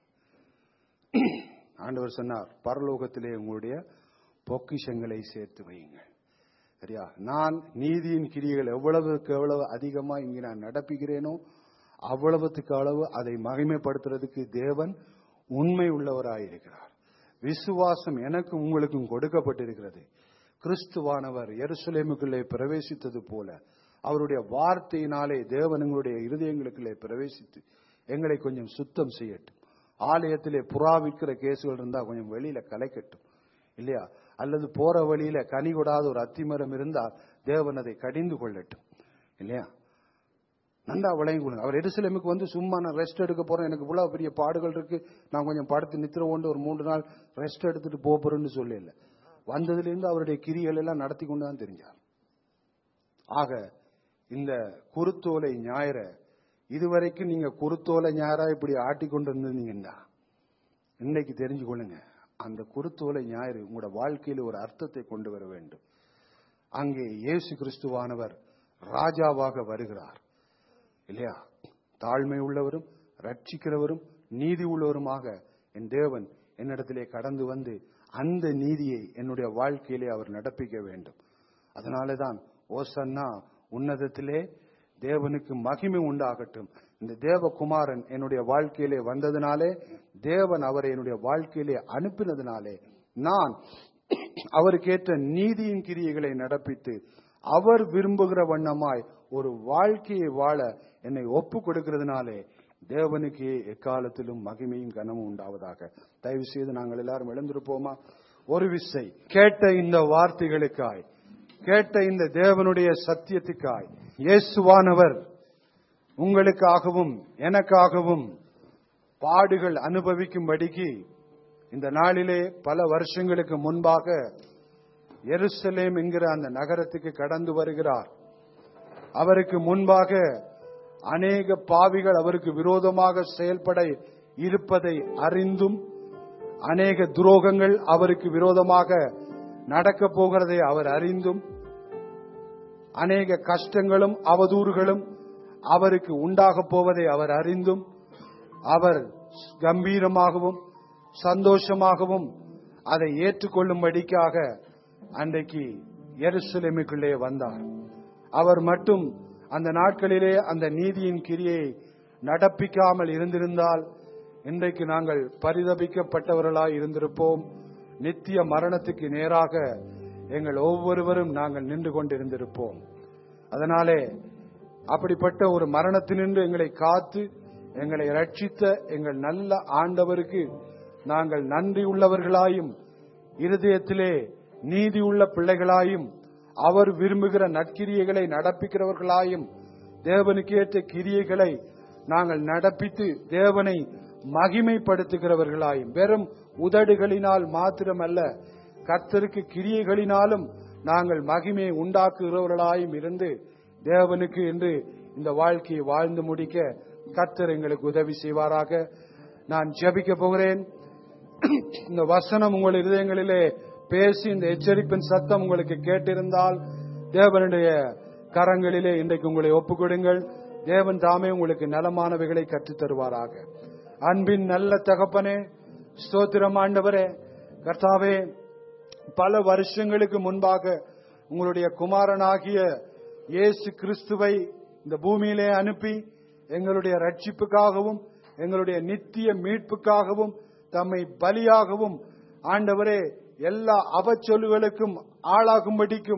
ஆண்டவர் சொன்னார் பரலோகத்திலே உங்களுடைய பொக்கிஷங்களை சேர்த்து வையுங்கள் சரியா நான் நீதியின் கிரியைகள் எவ்வளவுக்கு எவ்வளவு அதிகமா இங்கு நான் நடப்பிக்கிறேனோ அவ்வளவுக்கு அளவு அதை மகிமைப்படுத்துறதுக்கு தேவன் உண்மை உள்ளவராயிருக்கிறார் விசுவாசம் எனக்கும் உங்களுக்கும் கொடுக்கப்பட்டிருக்கிறது கிறிஸ்துவானவர் எருசலேமுக்குள்ளே பிரவேசித்தது போல அவருடைய வார்த்தையினாலே தேவன் எங்களுடைய இருதயங்களுக்குள்ளே பிரவேசித்து எங்களை கொஞ்சம் சுத்தம் செய்யட்டும் ஆலயத்திலே புறா விற்கிற கேசுகள் இருந்தா கொஞ்சம் வெளியில கலைக்கட்டும் இல்லையா அல்லது போற வழியில கனி கொடாத ஒரு அத்திமரம் இருந்தால் தேவன் அதை கடிந்து கொள்ளட்டும் இல்லையா நன்றா விளங்கி கொடுங்க அவர் எருசலேமுக்கு வந்து சும்மா நான் ரெஸ்ட் எடுக்க போறேன் எனக்கு இவ்வளவு பெரிய பாடுகள் இருக்கு நான் கொஞ்சம் படுத்து நித்திர கொண்டு ஒரு மூன்று நாள் ரெஸ்ட் எடுத்துட்டு போக போறேன்னு சொல்லல வந்ததுல இருந்து அவருடைய கிரிகள் எல்லாம் நடத்தி கொண்டு தான் தெரிஞ்சார் ஆக இந்த குருத்தோலை ஞாயிற இதுவரைக்கும் நீங்க குருத்தோலை ஞாயிறா இப்படி ஆட்டி கொண்டு இருந்தீங்கன்னா இன்னைக்கு தெரிஞ்சு கொள்ளுங்க அந்த குருத்தோலை ஞாயிறு உங்களோட வாழ்க்கையில ஒரு அர்த்தத்தை கொண்டு வர வேண்டும் அங்கே இயேசு கிறிஸ்துவானவர் ராஜாவாக வருகிறார் இல்லையா தாழ்மை உள்ளவரும் ரட்சிக்கிறவரும் நீதி உள்ளவருமாக என் தேவன் என்னிடத்திலே கடந்து வந்து அந்த நீதியை என்னுடைய வாழ்க்கையிலே அவர் நடப்பிக்க வேண்டும் அதனாலே தான் ஓசன்னா உன்னதத்திலே தேவனுக்கு மகிமை உண்டாகட்டும் இந்த தேவகுமாரன் என்னுடைய வாழ்க்கையிலே வந்ததினாலே தேவன் அவரை என்னுடைய வாழ்க்கையிலே அனுப்பினதினாலே நான் அவருக்கேற்ற நீதியின் கிரியைகளை நடப்பித்து அவர் விரும்புகிற வண்ணமாய் ஒரு வாழ்க்கையை வாழ என்னை ஒப்பு கொடுக்கிறதுனாலே தேவனுக்கு எக்காலத்திலும் மகிமையும் கனமும் உண்டாவதாக தயவு செய்து நாங்கள் எல்லாரும் எழுந்திருப்போமா ஒரு விசை கேட்ட இந்த வார்த்தைகளுக்காய் கேட்ட இந்த தேவனுடைய சத்தியத்துக்காய் இயேசுவானவர் உங்களுக்காகவும் எனக்காகவும் பாடுகள் அனுபவிக்கும்படிக்கு இந்த நாளிலே பல வருஷங்களுக்கு முன்பாக எருசலேம் என்கிற அந்த நகரத்துக்கு கடந்து வருகிறார் அவருக்கு முன்பாக அநேக பாவிகள் அவருக்கு விரோதமாக செயல்பட இருப்பதை அறிந்தும் அநேக துரோகங்கள் அவருக்கு விரோதமாக நடக்க போகிறதை அவர் அறிந்தும் அநேக கஷ்டங்களும் அவதூறுகளும் அவருக்கு உண்டாக போவதை அவர் அறிந்தும் அவர் கம்பீரமாகவும் சந்தோஷமாகவும் அதை ஏற்றுக்கொள்ளும்படிக்காக அன்றைக்கு எருசலேமுக்குள்ளே வந்தார் அவர் மட்டும் அந்த நாட்களிலே அந்த நீதியின் கிரியை நடப்பிக்காமல் இருந்திருந்தால் இன்றைக்கு நாங்கள் பரிதபிக்கப்பட்டவர்களாய் இருந்திருப்போம் நித்திய மரணத்துக்கு நேராக எங்கள் ஒவ்வொருவரும் நாங்கள் நின்று கொண்டிருந்திருப்போம் அதனாலே அப்படிப்பட்ட ஒரு மரணத்தினின்று எங்களை காத்து எங்களை ரட்சித்த எங்கள் நல்ல ஆண்டவருக்கு நாங்கள் நன்றி உள்ளவர்களாயும் இருதயத்திலே நீதி உள்ள பிள்ளைகளாயும் அவர் விரும்புகிற நற்கிரியைகளை நடப்பிக்கிறவர்களாயும் தேவனுக்கு ஏற்ற கிரியைகளை நாங்கள் நடப்பித்து தேவனை மகிமைப்படுத்துகிறவர்களாயும் வெறும் உதடுகளினால் மாத்திரமல்ல கர்த்தருக்கு கிரியைகளினாலும் நாங்கள் மகிமையை உண்டாக்குகிறவர்களாயும் இருந்து தேவனுக்கு என்று இந்த வாழ்க்கையை வாழ்ந்து முடிக்க கர்த்தர் எங்களுக்கு உதவி செய்வாராக நான் ஜெபிக்க போகிறேன் இந்த வசனம் உங்கள் இருதயங்களிலே பேசி இந்த எச்சரிப்பின் சத்தம் உங்களுக்கு கேட்டிருந்தால் தேவனுடைய கரங்களிலே இன்றைக்கு உங்களை ஒப்புக் கொடுங்கள் தேவன் தாமே உங்களுக்கு நலமானவைகளை கற்றுத் தருவாராக அன்பின் நல்ல தகப்பனே ஸ்தோத்திரம் ஆண்டவரே கர்த்தாவே பல வருஷங்களுக்கு முன்பாக உங்களுடைய குமாரனாகிய இயேசு கிறிஸ்துவை இந்த பூமியிலே அனுப்பி எங்களுடைய ரட்சிப்புக்காகவும் எங்களுடைய நித்திய மீட்புக்காகவும் தம்மை பலியாகவும் ஆண்டவரே எல்லா அவச்சொல்லுகளுக்கும் ஆளாகும்படிக்கும்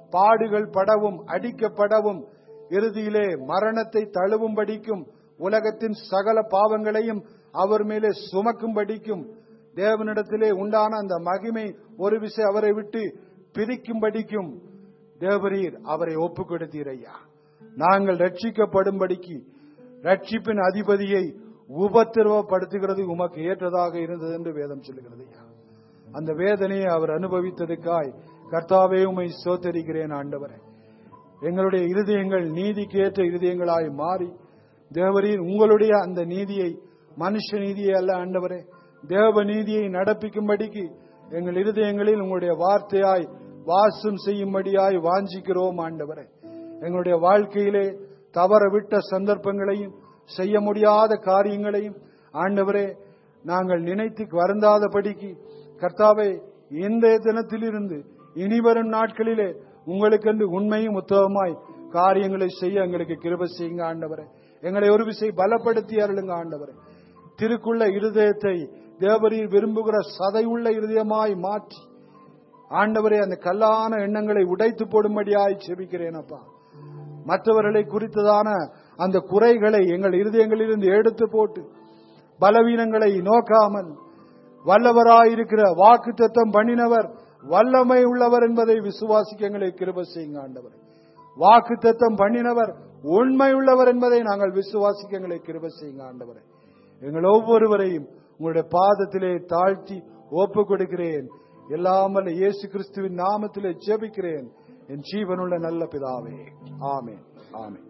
பாடுகள் படவும் அடிக்கப்படவும் இறுதியிலே மரணத்தை தழுவும்படிக்கும் உலகத்தின் சகல பாவங்களையும் அவர் மேலே சுமக்கும்படிக்கும் தேவனிடத்திலே உண்டான அந்த மகிமை ஒரு விசை அவரை விட்டு பிரிக்கும்படிக்கும் தேவரீர் அவரை ஒப்புக் கொடுத்தீர் ஐயா நாங்கள் ரட்சிக்கப்படும்படிக்கு ரட்சிப்பின் அதிபதியை உபத்திரவப்படுத்துகிறது உமக்கு ஏற்றதாக இருந்தது என்று வேதம் சொல்லுகிறது ஐயா அந்த வேதனையை அவர் அனுபவித்ததுக்காய் கர்த்தாவே உமை சோத்தரிக்கிறேன் ஆண்டவரே எங்களுடைய இருதயங்கள் நீதிக்கு ஏற்ற இருதயங்களாய் மாறி தேவரீர் உங்களுடைய அந்த நீதியை மனுஷ நீதியை அல்ல ஆண்டவரே தேவ நீதியை நடப்பிக்கும்படிக்கு எங்கள் இருதயங்களில் உங்களுடைய வார்த்தையாய் வாசம் செய்யும்படியாய் வாஞ்சிக்கிறோம் ஆண்டவரே எங்களுடைய வாழ்க்கையிலே தவற விட்ட சந்தர்ப்பங்களையும் செய்ய முடியாத காரியங்களையும் ஆண்டவரே நாங்கள் நினைத்து வருந்தாதபடிக்கு கர்த்தாவே இந்த தினத்திலிருந்து இனிவரும் நாட்களிலே உங்களுக்கென்று உண்மையும் உத்தவமாய் காரியங்களை செய்ய எங்களுக்கு கிருப செய்யுங்க ஆண்டவரே எங்களை ஒரு விசை பலப்படுத்தி அருளுங்க ஆண்டவரே திருக்குள்ள இருதயத்தை தேவரீர் விரும்புகிற சதையுள்ள இருதயமாய் மாற்றி ஆண்டவரே அந்த கல்லான எண்ணங்களை உடைத்து போடும்படியாய் செபிக்கிறேன் அப்பா மற்றவர்களை குறித்ததான அந்த குறைகளை எங்கள் இருதயங்களிலிருந்து எடுத்து போட்டு பலவீனங்களை நோக்காமல் வல்லவராயிருக்கிற வாக்கு தத்தம் பண்ணினவர் வல்லமை உள்ளவர் என்பதை விசுவாசிக்க எங்களை கிருப செய்யுங்க ஆண்டவர் வாக்கு தத்தம் பண்ணினவர் உண்மை உள்ளவர் என்பதை நாங்கள் விசுவாசிக்க எங்களை கிருப செய்யுங்க ஆண்டவரை எங்கள் ஒவ்வொருவரையும் உங்களுடைய பாதத்திலே தாழ்த்தி ஒப்பு கொடுக்கிறேன் எல்லாமல்ல இயேசு கிறிஸ்துவின் நாமத்திலே ஜெபிக்கிறேன் என் ஜீவனுள்ள நல்ல பிதாவே ஆமென் ஆமென்